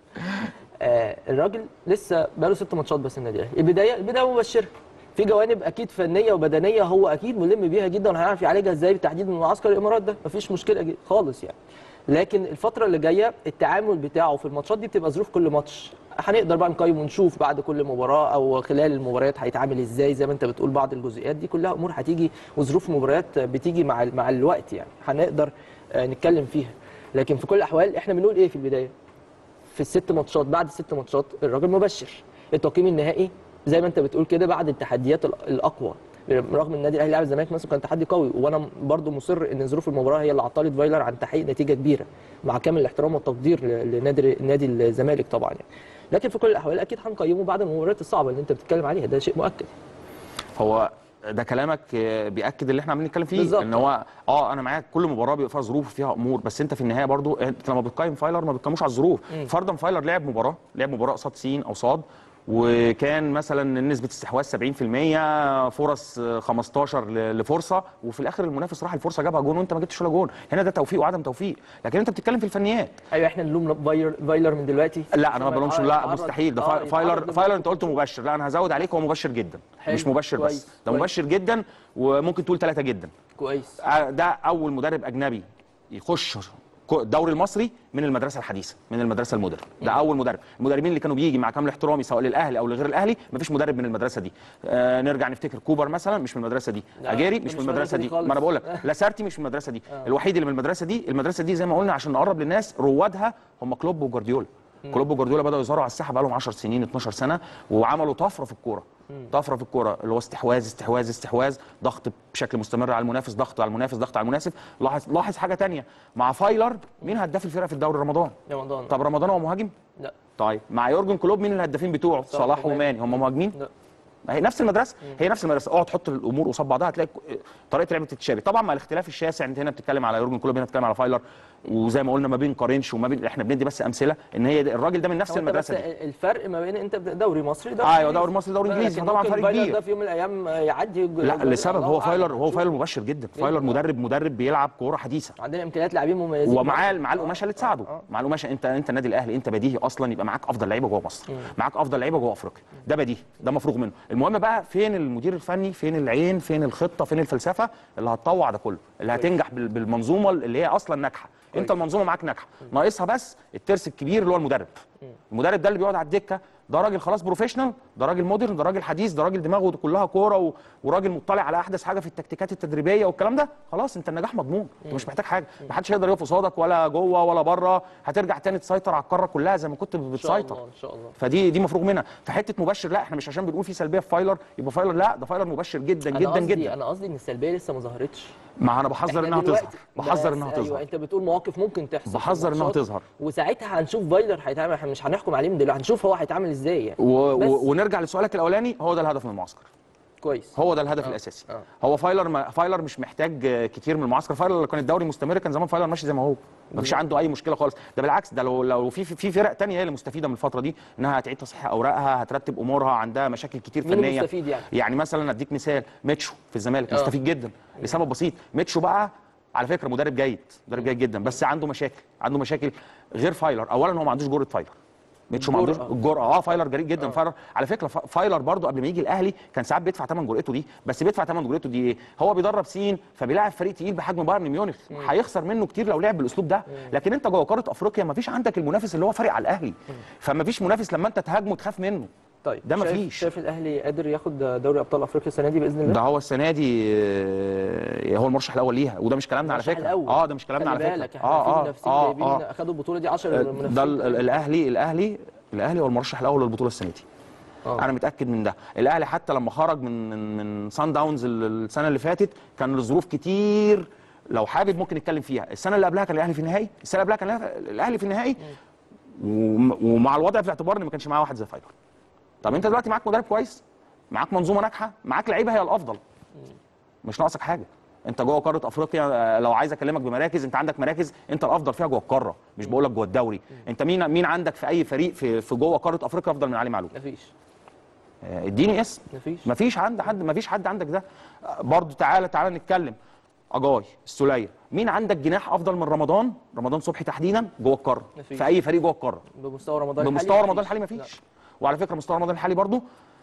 آه الراجل لسه بقاله ست ماتشات بس النادي الاهلي البدايه البدايه مبشره في جوانب اكيد فنيه وبدنيه هو اكيد ملم بيها جدا وهيعرف يعالجها ازاي بالتحديد من معسكر الامارات ده مفيش مشكله جد- خالص يعني لكن الفتره اللي جايه التعامل بتاعه في الماتشات دي بتبقى ظروف كل ماتش هنقدر بقى نقيم ونشوف بعد كل مباراه او خلال المباريات هيتعامل ازاي زي ما انت بتقول بعض الجزئيات دي كلها امور هتيجي وظروف المباريات بتيجي مع ال- مع الوقت يعني هنقدر آه، نتكلم فيها لكن في كل الاحوال احنا بنقول ايه في البدايه في الست ماتشات بعد الست ماتشات الراجل مبشر التقييم النهائي زي ما انت بتقول كده بعد التحديات ال- الاقوى رغم ان النادي الاهلي لعب الزمالك مثلا كان تحدي قوي وانا برضو مصر ان ظروف المباراه هي اللي عطلت فايلر عن تحقيق نتيجه كبيره مع كامل الاحترام والتقدير ل- لنادي نادي الزمالك طبعا يعني لكن في كل الاحوال اكيد هنقيمه بعد المباريات الصعبه اللي انت بتتكلم عليها ده شيء مؤكد هو ده كلامك آه، بياكد اللي احنا عمالين نتكلم فيه بالظبط. ان هو اه انا معاك كل مباراه بيبقى فيها ظروف وفيها امور بس انت في النهايه برضو انت لما بتقيم فايلر ما بتقيموش على الظروف فرضا فايلر لعب مباراه لعب مباراه قصاد سين او صاد وكان مثلا نسبه استحواذ 70% فرص آه، 15 ل- لفرصه وفي الاخر المنافس راح الفرصه جابها جون وانت ما جبتش ولا جون هنا ده توفيق وعدم توفيق لكن انت بتتكلم في الفنيات ايوه احنا نلوم فايلر فايلر من دلوقتي لا انا ما بلومش لا يتعرض- مستحيل ده آه، فا- يتعرض فايلر لمواقف فايلر انت قلت مبشر لا انا هزود عليك هو مبشر جدا حلو، مش مبشر كويس، بس ده كويس. مبشر جدا وممكن تقول ثلاثه جدا كويس آه، ده اول مدرب اجنبي يخش كو- الدوري المصري من المدرسه الحديثه من المدرسه المودرن ده اول مدرب المدربين اللي كانوا بيجي مع كامل احترامي سواء للاهلي او لغير الاهلي مفيش مدرب من المدرسه دي آه نرجع نفتكر كوبر مثلا مش من المدرسه دي لا، اجيري ده مش مش من من المدرسه المدرسة دي دي خالص. ما انا بقول لك لاسارتي مش من المدرسه دي آه. الوحيد اللي من المدرسه دي المدرسه دي زي ما قلنا عشان نقرب للناس روادها هم كلوب وجوارديولا كلوب وجوارديولا بداوا يظهروا على الساحه بقالهم 10 سنين 12 سنه وعملوا طفره في الكوره طفره في الكوره اللي هو استحواذ استحواذ استحواذ ضغط بشكل مستمر على المنافس ضغط على المنافس ضغط على المنافس لاحظ لاحظ حاجه تانية مع فايلر مين هداف الفرقه في الدوري رمضان رمضان طب رمضان هو مهاجم لا طيب مع يورجن كلوب مين الهدافين بتوعه صلاح صلاح وماني. وماني هم مهاجمين لا. هي نفس المدرسه هي نفس المدرسه اقعد تحط الامور قصاد بعضها هتلاقي ك- طريقه اللعب بتتشابه طبعا مع الاختلاف الشاسع انت هنا بتتكلم على يورجن كلوب هنا بتتكلم على فايلر وزي ما قلنا ما بين قارنش وما بين احنا بندي بس امثله ان هي ده- الراجل ده من نفس هو أنت المدرسه بس دي الفرق ما بين انت دوري مصري آه، أيوة، دوري مصري، دوري إنجليزي، لكن طبعاً ممكن فرق فايلر كبير. ده في يوم من الايام يعدي لا لسبب هو فايلر هو فايلر مبشر جدا فايلر مدرب مدرب بيلعب كوره حديثه عندنا امكانيات لاعبين مميزين ومعاه مع القماشه اللي تساعده مع القماشه انت انت النادي الاهلي انت بديهي اصلا يبقى معاك افضل لعيبه جوه مصر معاك افضل لعيبه جوه افريقيا ده بديهي ده مفروغ منه المهم بقى فين المدير الفني فين العين فين الخطه فين الفلسفه اللي هتطوع ده كله اللي هتنجح بال- بالمنظومه اللي هي اصلا ناجحه انت المنظومه معاك ناجحه ناقصها بس الترس الكبير اللي هو المدرب المدرب ده اللي بيقعد على الدكه ده راجل خلاص بروفيشنال ده راجل مودرن ده راجل حديث ده راجل دماغه كلها كوره و... وراجل مطلع على احدث حاجه في التكتيكات التدريبيه والكلام ده خلاص انت النجاح مضمون انت مش محتاج حاجه ما حدش هيقدر يقف قصادك ولا جوه ولا بره هترجع تاني تسيطر على القاره كلها زي ما كنت ان شاء بتسيطر الله ان شاء الله فدي دي مفروغ منها فحته مبشر لا احنا مش عشان بنقول في سلبيه في فايلر يبقى فايلر لا ده فايلر مبشر جدا أنا جدا قصدي جدا انا قصدي ان السلبيه لسه ما ظهرتش ما انا بحذر إحنا انها تظهر دلوقتي- بحذر بس انها ايوه تظهر انت بتقول مواقف ممكن تحصل في بحذر انها الماتشات، تظهر وساعتها هنشوف فايلر هيتعامل احنا مش هنحكم عليه من دلوقتي هنشوف هو هيتعامل ازاي يعني و... بس و... ونرجع لسؤالك الاولاني هو ده الهدف من المعسكر كويس هو ده الهدف آه. الاساسي آه. هو فايلر ما فايلر مش محتاج آه، كتير من المعسكر فايلر لو كان الدوري مستمر كان زمان فايلر ماشي زي ما هو ما فيش عنده اي مشكله خالص ده بالعكس ده لو لو في في فرق تانية هي اللي مستفيده من الفتره دي انها هتعيد تصحيح اوراقها هترتب امورها عندها مشاكل كتير مين فنيه المستفيد يعني؟ يعني مثلا اديك مثال ميتشو في الزمالك آه. مستفيد جدا لسبب بسيط ميتشو بقى على فكره مدرب جيد مدرب جيد جدا بس عنده مشاكل عنده مشاكل غير فايلر اولا هو ما عندوش جرأه فايلر ميتشو ما عندوش الجرأة. الجرأه اه فايلر جريء جدا فايلر على فكره فا- فايلر برضو قبل ما يجي الاهلي كان ساعات بيدفع ثمن جرأته دي بس بيدفع ثمن جرأته دي ايه هو بيدرب سين فبيلاعب فريق تقيل بحجم بايرن ميونخ هيخسر منه كتير لو لعب بالاسلوب ده لكن انت جوه قاره افريقيا ما فيش عندك المنافس اللي هو فارق على الاهلي فما فيش منافس لما انت تهاجمه تخاف منه طيب ده شايف- مفيش. شايف الاهلي قادر ياخد دوري ابطال افريقيا السنه دي باذن الله ده هو السنه دي آه، هو المرشح الاول ليها وده مش كلامنا على المرشح فكره الأول. اه ده مش كلامنا على خلي فكره بالك احنا في منافسين جايبين اه اخدوا البطوله دي 10 منافسين ده ال- ال- الاهلي الاهلي الاهلي هو المرشح الاول للبطوله السنه دي آه. انا متاكد من ده الاهلي حتى لما خرج من من, من سان داونز ال- السنه اللي فاتت كان لظروف كتير لو حابب ممكن نتكلم فيها السنه اللي قبلها كان الاهلي في النهائي السنه اللي قبلها كان الأهلي- الاهلي في النهائي وم- ومع الوضع في الاعتبار ان ما كانش معاه واحد زي فايلر طب انت دلوقتي معاك مدرب كويس معاك منظومه ناجحه معاك لعيبه هي الافضل مش ناقصك حاجه انت جوه قاره افريقيا آه، لو عايز اكلمك بمراكز انت عندك مراكز انت الافضل فيها جوه القاره مش بقول لك جوه الدوري انت مين مين عندك في اي فريق في في جوه قاره افريقيا افضل من علي معلول مفيش آه، اديني اسم مفيش مفيش عند حد مفيش حد عندك ده آه، برضو تعالى تعالى نتكلم اجاي السوليه مين عندك جناح افضل من رمضان رمضان صبحي تحديدا جوه القاره مفيش. في اي فريق جوه القاره بمستوى رمضان الحالي بمستوى رمضان مفيش. الحالي مفيش وعلى فكره مستوى رمضان الحالي برضو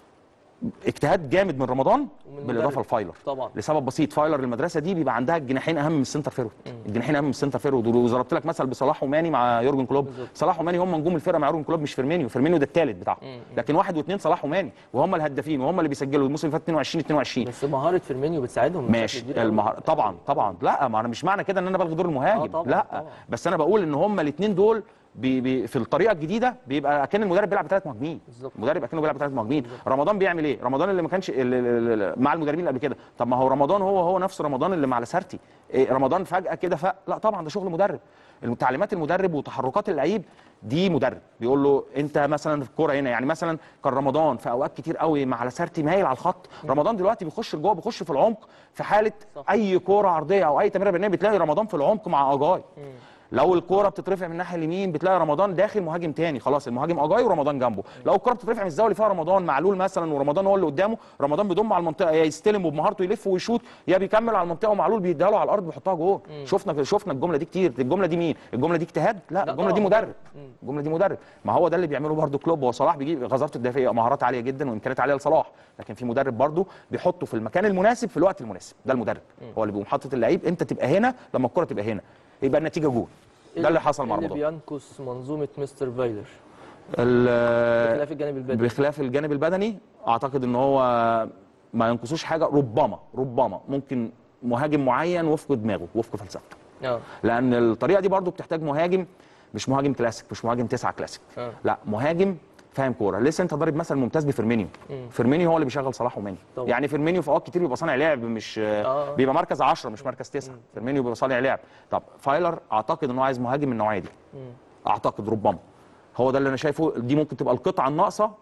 اجتهاد جامد من رمضان ومن بالاضافه المدرب. لفايلر طبعا لسبب بسيط فايلر المدرسه دي بيبقى عندها الجناحين اهم من السنتر فيرود الجناحين اهم من السنتر فيرود وضربت لك مثل بصلاح وماني مع يورجن كلوب صلاح وماني هم نجوم الفرقه مع يورجن كلوب مش فيرمينيو فيرمينيو ده الثالث بتاعهم لكن واحد واثنين صلاح وماني وهم الهدافين وهم اللي بيسجلوا الموسم اللي فات 22 22 بس مهاره فيرمينيو بتساعدهم بشكل ماشي كبير قوي. المهار... طبعا طبعا لا ما انا مش معنى كده ان انا بلغي دور المهاجم آه طبعاً، لا طبعاً. بس انا بقول ان هم الاثنين دول بي بي في الطريقه الجديده بيبقى كان المدرب بيلعب بثلاث مهاجمين بالظبط. المدرب اكنه بيلعب بثلاث مهاجمين رمضان بيعمل ايه رمضان اللي ما كانش اللي اللي مع المدربين اللي قبل كده طب ما هو رمضان هو هو نفس رمضان اللي مع لاسارتي إيه رمضان فجاه كده ف... لا طبعا ده شغل مدرب تعليمات المدرب وتحركات اللعيب دي مدرب بيقول له انت مثلا في الكوره هنا يعني مثلا كان رمضان في اوقات كتير قوي مع لاسارتي مايل على الخط رمضان دلوقتي بيخش لجوه بيخش في العمق في حاله اي كوره عرضيه او اي تمريره بينيه بتلاقي رمضان في العمق مع اجاي لو الكوره بتترفع من الناحيه اليمين بتلاقي رمضان داخل مهاجم تاني خلاص المهاجم اجاي ورمضان جنبه لو الكوره بتترفع من الزاويه اللي فيها رمضان معلول مثلا ورمضان هو اللي قدامه رمضان بيضم على المنطقه يا يستلم وبمهارته يلف ويشوط يا بيكمل على المنطقه ومعلول بيديها له على الارض بيحطها جوه شفنا شفنا الجمله دي كتير الجمله دي مين الجمله دي اجتهاد لا الجمله دي مدرب الجمله دي مدرب ما هو ده اللي بيعمله برده كلوب هو صلاح بيجيب غزاره الدفاعيه مهارات عاليه جدا وامكانيات عاليه لصلاح لكن في مدرب برده بيحطه في المكان المناسب في الوقت المناسب ده المدرب هو اللي بيقوم حاطط اللعيب انت تبقى هنا لما الكره تبقى هنا يبقى النتيجه جول ده اللي حصل مع اللي رمضان بينقص منظومه مستر فايلر ال- بخلاف الجانب البدني بخلاف الجانب البدني اعتقد ان هو ما ينقصوش حاجه ربما ربما ممكن مهاجم معين وفق دماغه وفق فلسفته اه لان الطريقه دي برضو بتحتاج مهاجم مش مهاجم كلاسيك مش مهاجم تسعة كلاسيك آه. لا مهاجم فاهم كوره لسه انت ضارب مثل ممتاز بفيرمينيو مم. فيرمينيو هو اللي بيشغل صلاح وماني طبعا. يعني فيرمينيو في اوقات كتير بيبقى صانع لعب مش آه. بيبقى مركز 10 مش مركز 9 فيرمينيو بيبقى صانع لعب طب فايلر اعتقد ان هو عايز مهاجم من النوعيه دي مم. اعتقد ربما هو ده اللي انا شايفه دي ممكن تبقى القطعه الناقصه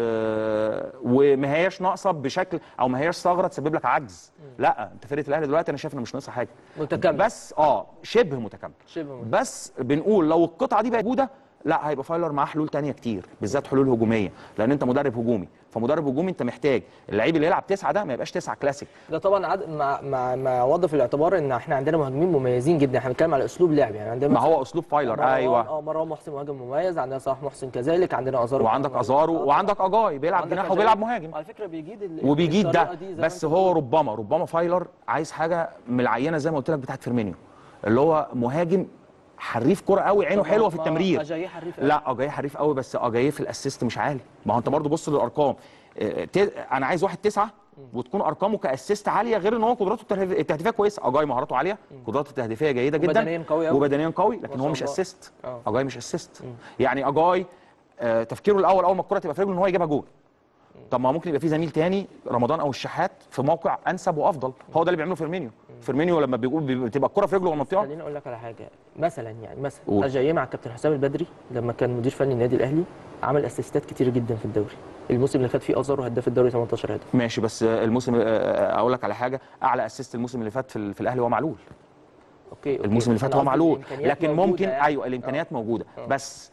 في وما هياش ناقصه بشكل او ما هياش ثغره تسبب لك عجز لا انت فرقه الاهلي دلوقتي انا شايف ان مش ناقصه حاجه متكامل بس اه شبه متكامل شبه متكامل. بس بنقول لو القطعه دي بقت موجوده لا هيبقى فايلر معاه حلول تانية كتير بالذات حلول هجوميه لان انت مدرب هجومي فمدرب هجومي انت محتاج اللعيب اللي يلعب تسعه ده ما يبقاش تسعه كلاسيك ده طبعا عد... مع مع مع وضع في الاعتبار ان احنا عندنا مهاجمين مميزين جدا احنا بنتكلم على اسلوب لعب يعني عندنا ما مثلاً هو اسلوب فايلر مروان- ايوه اه مروان محسن مهاجم مميز عندنا صلاح محسن كذلك عندنا ازارو وعندك ازارو وعندك اجاي بيلعب وعندك جناح أجاي. وبيلعب مهاجم على فكره بيجيد ال... وبيجيد ده الطريقة دي زي ما بس أنت هو ربما ربما فايلر عايز حاجه من العينه زي ما قلت لك بتاعت فيرمينيو اللي هو مهاجم حريف كرة قوي عينه طب حلوه ما- في ما التمرير أجاييه حريف أوي. لا اجاي حريف قوي بس اجاي في الاسيست مش عالي ما هو انت برضو بص للارقام آه، ت- انا عايز واحد تسعة وتكون ارقامه كاسيست عاليه غير ان هو قدراته التهديف- التهديفيه كويسه اجاي مهاراته عاليه قدراته التهديفيه جيده جدا وبدنيا قوي أوي. وبدنيا قوي لكن ما هو شاء مش الله. اسيست آه. اجاي مش اسيست يعني اجاي آه، تفكيره الاول اول ما الكره تبقى في رجله ان هو يجيبها جول طب ما ممكن يبقى في زميل تاني رمضان او الشحات في موقع انسب وافضل هو ده اللي بيعمله فيرمينيو فيرمينيو لما بيقول بتبقى الكره في رجله والمنطقه خليني اقول لك على حاجه مثلا يعني مثلا قول. اجاييه مع الكابتن حسام البدري لما كان مدير فني النادي الاهلي عمل اسيستات كتير جدا في الدوري الموسم اللي فات فيه ازارو هداف الدوري 18 هدف ماشي بس الموسم آه، اقول لك على حاجه اعلى اسيست الموسم اللي فات في, ال- في الاهلي هو معلول اوكي أوكي. الموسم اللي فات أنا هو قصدي معلول الإمكانيات لكن موجودة ممكن يعني. ايوه الامكانيات موجوده بس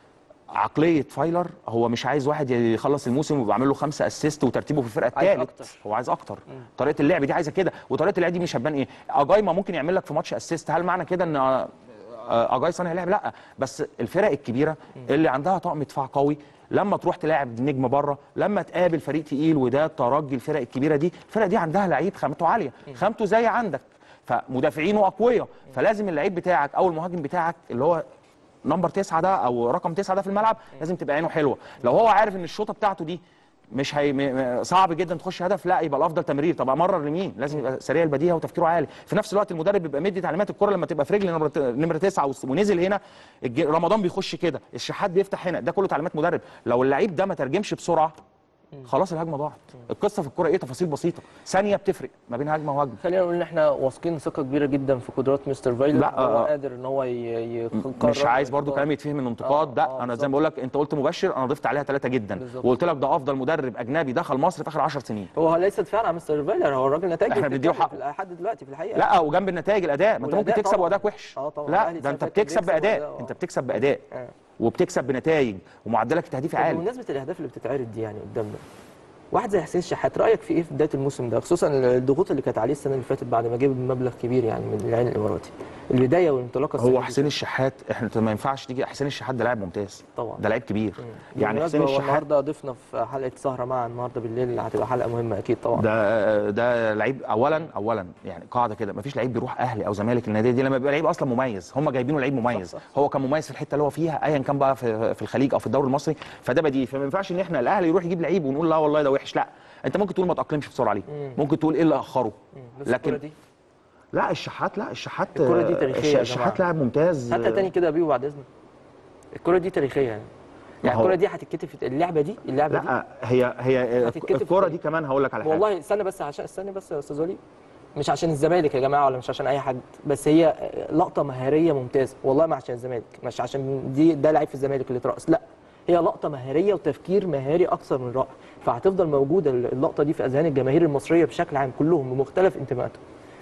عقليه فايلر هو مش عايز واحد يخلص الموسم ويبقى عامل له خمسه اسيست وترتيبه في الفرقه عايز الثالث أكتر. هو عايز اكتر طريقه اللعب دي عايزه كده وطريقه اللعب دي مش هتبان ايه اجاي ما ممكن يعمل لك في ماتش اسيست هل معنى كده ان آه، آه، اجاي صانع لعب لا بس الفرق الكبيره اللي عندها طقم دفاع قوي لما تروح تلاعب نجم بره لما تقابل فريق تقيل وده ترجي الفرق الكبيره دي الفرق دي عندها لعيب خامته عاليه خامته زي عندك فمدافعينه اقوياء فلازم اللعيب بتاعك او المهاجم بتاعك اللي هو نمبر تسعة ده او رقم تسعة ده في الملعب لازم تبقى عينه حلوه لو هو عارف ان الشوطه بتاعته دي مش هي م- م- صعب جدا تخش هدف لا يبقى الافضل تمرير طب امرر لمين لازم يبقى سريع البديهه وتفكيره عالي في نفس الوقت المدرب بيبقى مدي تعليمات الكره لما تبقى في رجل نمره نمره تسعة وس- ونزل هنا الج- رمضان بيخش كده الشحات بيفتح هنا ده كله تعليمات مدرب لو اللعيب ده ما ترجمش بسرعه خلاص الهجمه ضاعت القصه في الكره ايه تفاصيل بسيطه ثانيه بتفرق ما بين هجمه وهجمه خلينا نقول ان احنا واثقين ثقه كبيره جدا في قدرات مستر فايلر لا، هو آه. قادر ان هو ي- يقرر مش عايز برضو يختار. كلامي يتفهم من انتقاد لا انا زي ما بقول لك انت قلت مبشر انا ضفت عليها ثلاثه جدا بالظبط. وقلت لك ده افضل مدرب اجنبي دخل مصر في اخر 10 سنين هو ليس دفاعا عن مستر فايلر هو الراجل نتائج إحنا بنديله حقه. لحد دلوقتي في الحقيقه لا وجنب النتائج الاداء ما انت ممكن والأداء تكسب طبعاً. وادائك وحش اه طبعا لا الأهلي ده انت السنة اللي فاتت بتكسب بيكسب باداء وأداء، انت آه. بتكسب باداء آه. وبتكسب بنتائج ومعدلك التهديفي طب عالي بمناسبه الاهداف اللي بتتعرض دي يعني قدامنا واحد زي حسين الشحات رايك في ايه في بدايه الموسم ده خصوصا الضغوط اللي كانت عليه السنه اللي فاتت بعد ما جاب مبلغ كبير يعني من العين الاماراتي البدايه والانطلاقه السنة هو دي. حسين الشحات احنا ما ينفعش تيجي حسين الشحات ده لاعب ممتاز طبعا ده لاعب كبير يعني بالمناسبة حسين هو الشحات النهارده ضيفنا في حلقه سهره معا النهارده بالليل هتبقى حلقه مهمه اكيد طبعا ده ده لعيب اولا اولا يعني قاعده كده مفيش لعيب بيروح اهلي او زمالك النادي دي لما بيبقى لعيب اصلا مميز هم جايبينه لعيب مميز صح، هو كان مميز في الحته اللي هو فيها ايا كان بقى في, في الخليج او في الدوري المصري فده بديهي فما ينفعش ان احنا الاهلي يروح يجيب لعيب ونقول لا والله ده وحش لا انت ممكن تقول ما تاقلمش بسرعه عليه مم. ممكن تقول ايه اللي اخره بس الكرة لكن دي لا الشحات لا الشحات الكرة دي تاريخية الش- يا الشحات جماعة. لاعب ممتاز حتى تاني كده يا بيبو بعد اذنك الكره دي تاريخيه يعني يعني هو- الكره دي هتتكتب في اللعبه دي اللعبه دي لا هي هي هتتكتب في الكوره دي كمان هقول لك على حاجه والله استنى بس عشان استنى بس يا استاذ وليد مش عشان الزمالك يا جماعه ولا مش عشان اي حد بس هي لقطه مهاريه ممتازه والله ما عشان الزمالك مش عشان دي ده لعيب في الزمالك اللي اترقص لا هي لقطه مهاريه وتفكير مهاري اكثر من رائع فهتفضل موجوده اللقطه دي في اذهان الجماهير المصريه بشكل عام كلهم بمختلف انتماءاتهم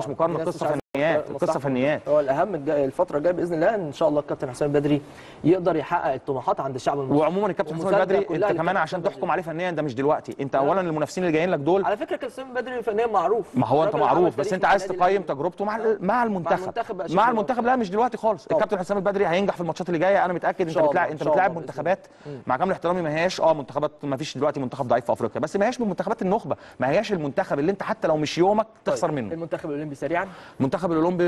مش مقارنه في ناس قصه عايزة فنيات القصه مصلحة فنيات هو الاهم الج- الفتره الجايه باذن الله ان شاء الله الكابتن حسام البدري يقدر يحقق الطموحات عند الشعب المصري وعموما الكابتن حسام ومساندة البدري كلها انت كمان للكابتن عشان تحكم عليه فنيا ده مش دلوقتي انت اولا المنافسين اللي جايين لك دول على فكره كابتن حسام البدري فنيا معروف ما هو انت الراجل عمل معروف بس تاريخ انت مع عايز النادي تقيم الأهلي. تجربته مع ال- مع المنتخب المنتخب بقى شيء مع واضح. المنتخب لا مش دلوقتي خالص الكابتن حسام البدري هينجح في الماتشات اللي جايه انا متاكد انت شاء الله، بتلاعب إن انت شاء بتلاعب الله منتخبات مم. مع كامل احترامي ما هياش اه منتخبات ما فيش دلوقتي منتخب ضعيف في افريقيا بس ما هياش من منتخبات النخبه ما هياش المنتخب اللي انت حتى لو مش يومك تخسر منه المنتخب الاولمبي سريعا المنتخب الاولمبي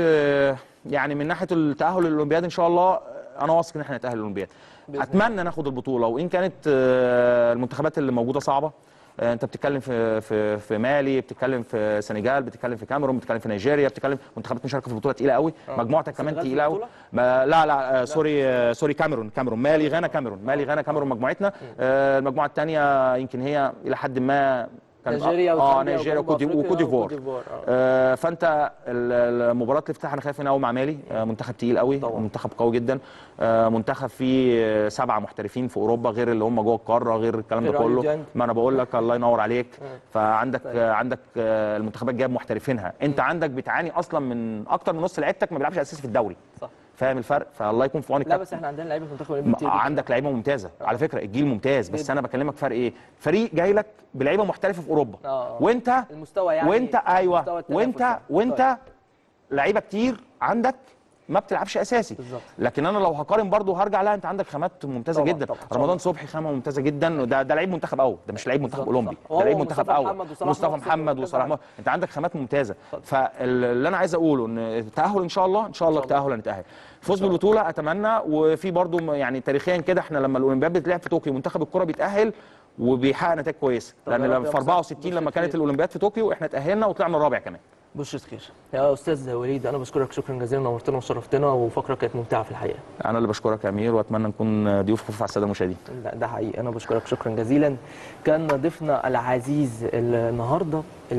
يعني من ناحيه التاهل للاولمبياد ان شاء الله انا واثق ان احنا نتاهل للاولمبياد بإذن اتمنى ناخد البطوله وان كانت آه، المنتخبات اللي موجوده صعبه آه، انت بتتكلم في في في مالي بتتكلم في السنغال بتتكلم في كاميرون بتتكلم في نيجيريا بتتكلم منتخبات مشاركه في البطوله تقيله قوي آه. مجموعتك كمان السنغال في تقيله قوي البطولة؟ ما- لا لا آه، سوري آه، سوري كاميرون كاميرون مالي غانا كاميرون مالي غانا كاميرون مجموعتنا آه، المجموعه الثانيه يمكن هي الى حد ما كانت- نيجيريا اه وزامبيا نيجيريا وجنوب وكوت دي- أفريقيا وكوت ديفوار وكوت ديفوار، آه. آه، فانت ال- المباراه الافتتاح انا خايف منها قوي مع مالي آه، منتخب تقيل قوي طبعا. منتخب قوي جدا آه، منتخب فيه آه، سبعه محترفين في اوروبا غير اللي هم جوه القاره غير الكلام ده غير علي كله ديانج. ما انا بقول لك الله ينور عليك فعندك آه، عندك آه، المنتخبات جايب محترفينها انت عندك بتعاني اصلا من اكتر من نص لعيبتك ما بيلعبش اساسي في الدوري صح فاهم الفرق فالله يكون في عون لا الكابتن بس احنا عندنا لعيبه في المنتخب الاولمبي كتير ما- جداً. عندك لعيبه ممتازه على فكره الجيل ممتاز بس جداً. انا بكلمك فرق ايه فريق جاي لك بلعيبه محترفه في اوروبا آه. وانت المستوى يعني وانت مستوى ايوه التنافس وانت يعني. وانت لعيبه كتير عندك ما بتلعبش اساسي بالظبط. لكن انا لو هقارن برضو هرجع لا انت عندك خامات ممتازه طبعاً، جدا طبعاً، طبعاً. رمضان صبحي خامه ممتازه جدا ده ده لعيب منتخب اول ده مش لعيب منتخب بالظبط، اولمبي صح. هو ده لعيب منتخب مصطفى اول محمد وصلاح مصطفى محسن محمد وكذا وصلاح واحد. محمد انت عندك خامات ممتازه فاللي انا عايز اقوله ان التاهل ان شاء الله ان شاء الله التاهل هنتاهل فوز بالبطوله اتمنى وفي برضو م- يعني تاريخيا كده احنا لما الاولمبياد بتلعب في طوكيو منتخب الكره بيتاهل وبيحقق نتائج كويسه طب لان يا رب لما يا في مصطفى، 64 لما بشرة كانت خير. الاولمبياد في طوكيو احنا تاهلنا وطلعنا الرابع كمان بشرة خير يا استاذ وليد انا بشكرك شكرا جزيلا نورتنا وشرفتنا وفقره كانت ممتعه في الحقيقه انا اللي بشكرك يا امير واتمنى نكون ضيوف خفيف على الساده المشاهدين لا ده حقيقي انا بشكرك شكرا جزيلا كان ضيفنا العزيز النهارده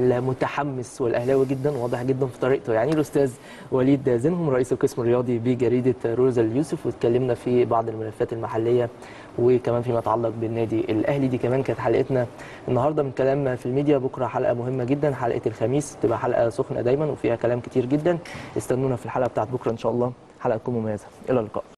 المتحمس والاهلاوي جدا واضح جدا في طريقته يعني الاستاذ وليد زينهم رئيس القسم الرياضي بجريده روزا اليوسف واتكلمنا في بعض الملفات المحليه وكمان فيما يتعلق بالنادي الاهلي دي كمان كانت حلقتنا النهارده من كلام في الميديا بكره حلقه مهمه جدا حلقه الخميس تبقى حلقه سخنه دايما وفيها كلام كتير جدا استنونا في الحلقه بتاعت بكره ان شاء الله حلقه تكون مميزه الى اللقاء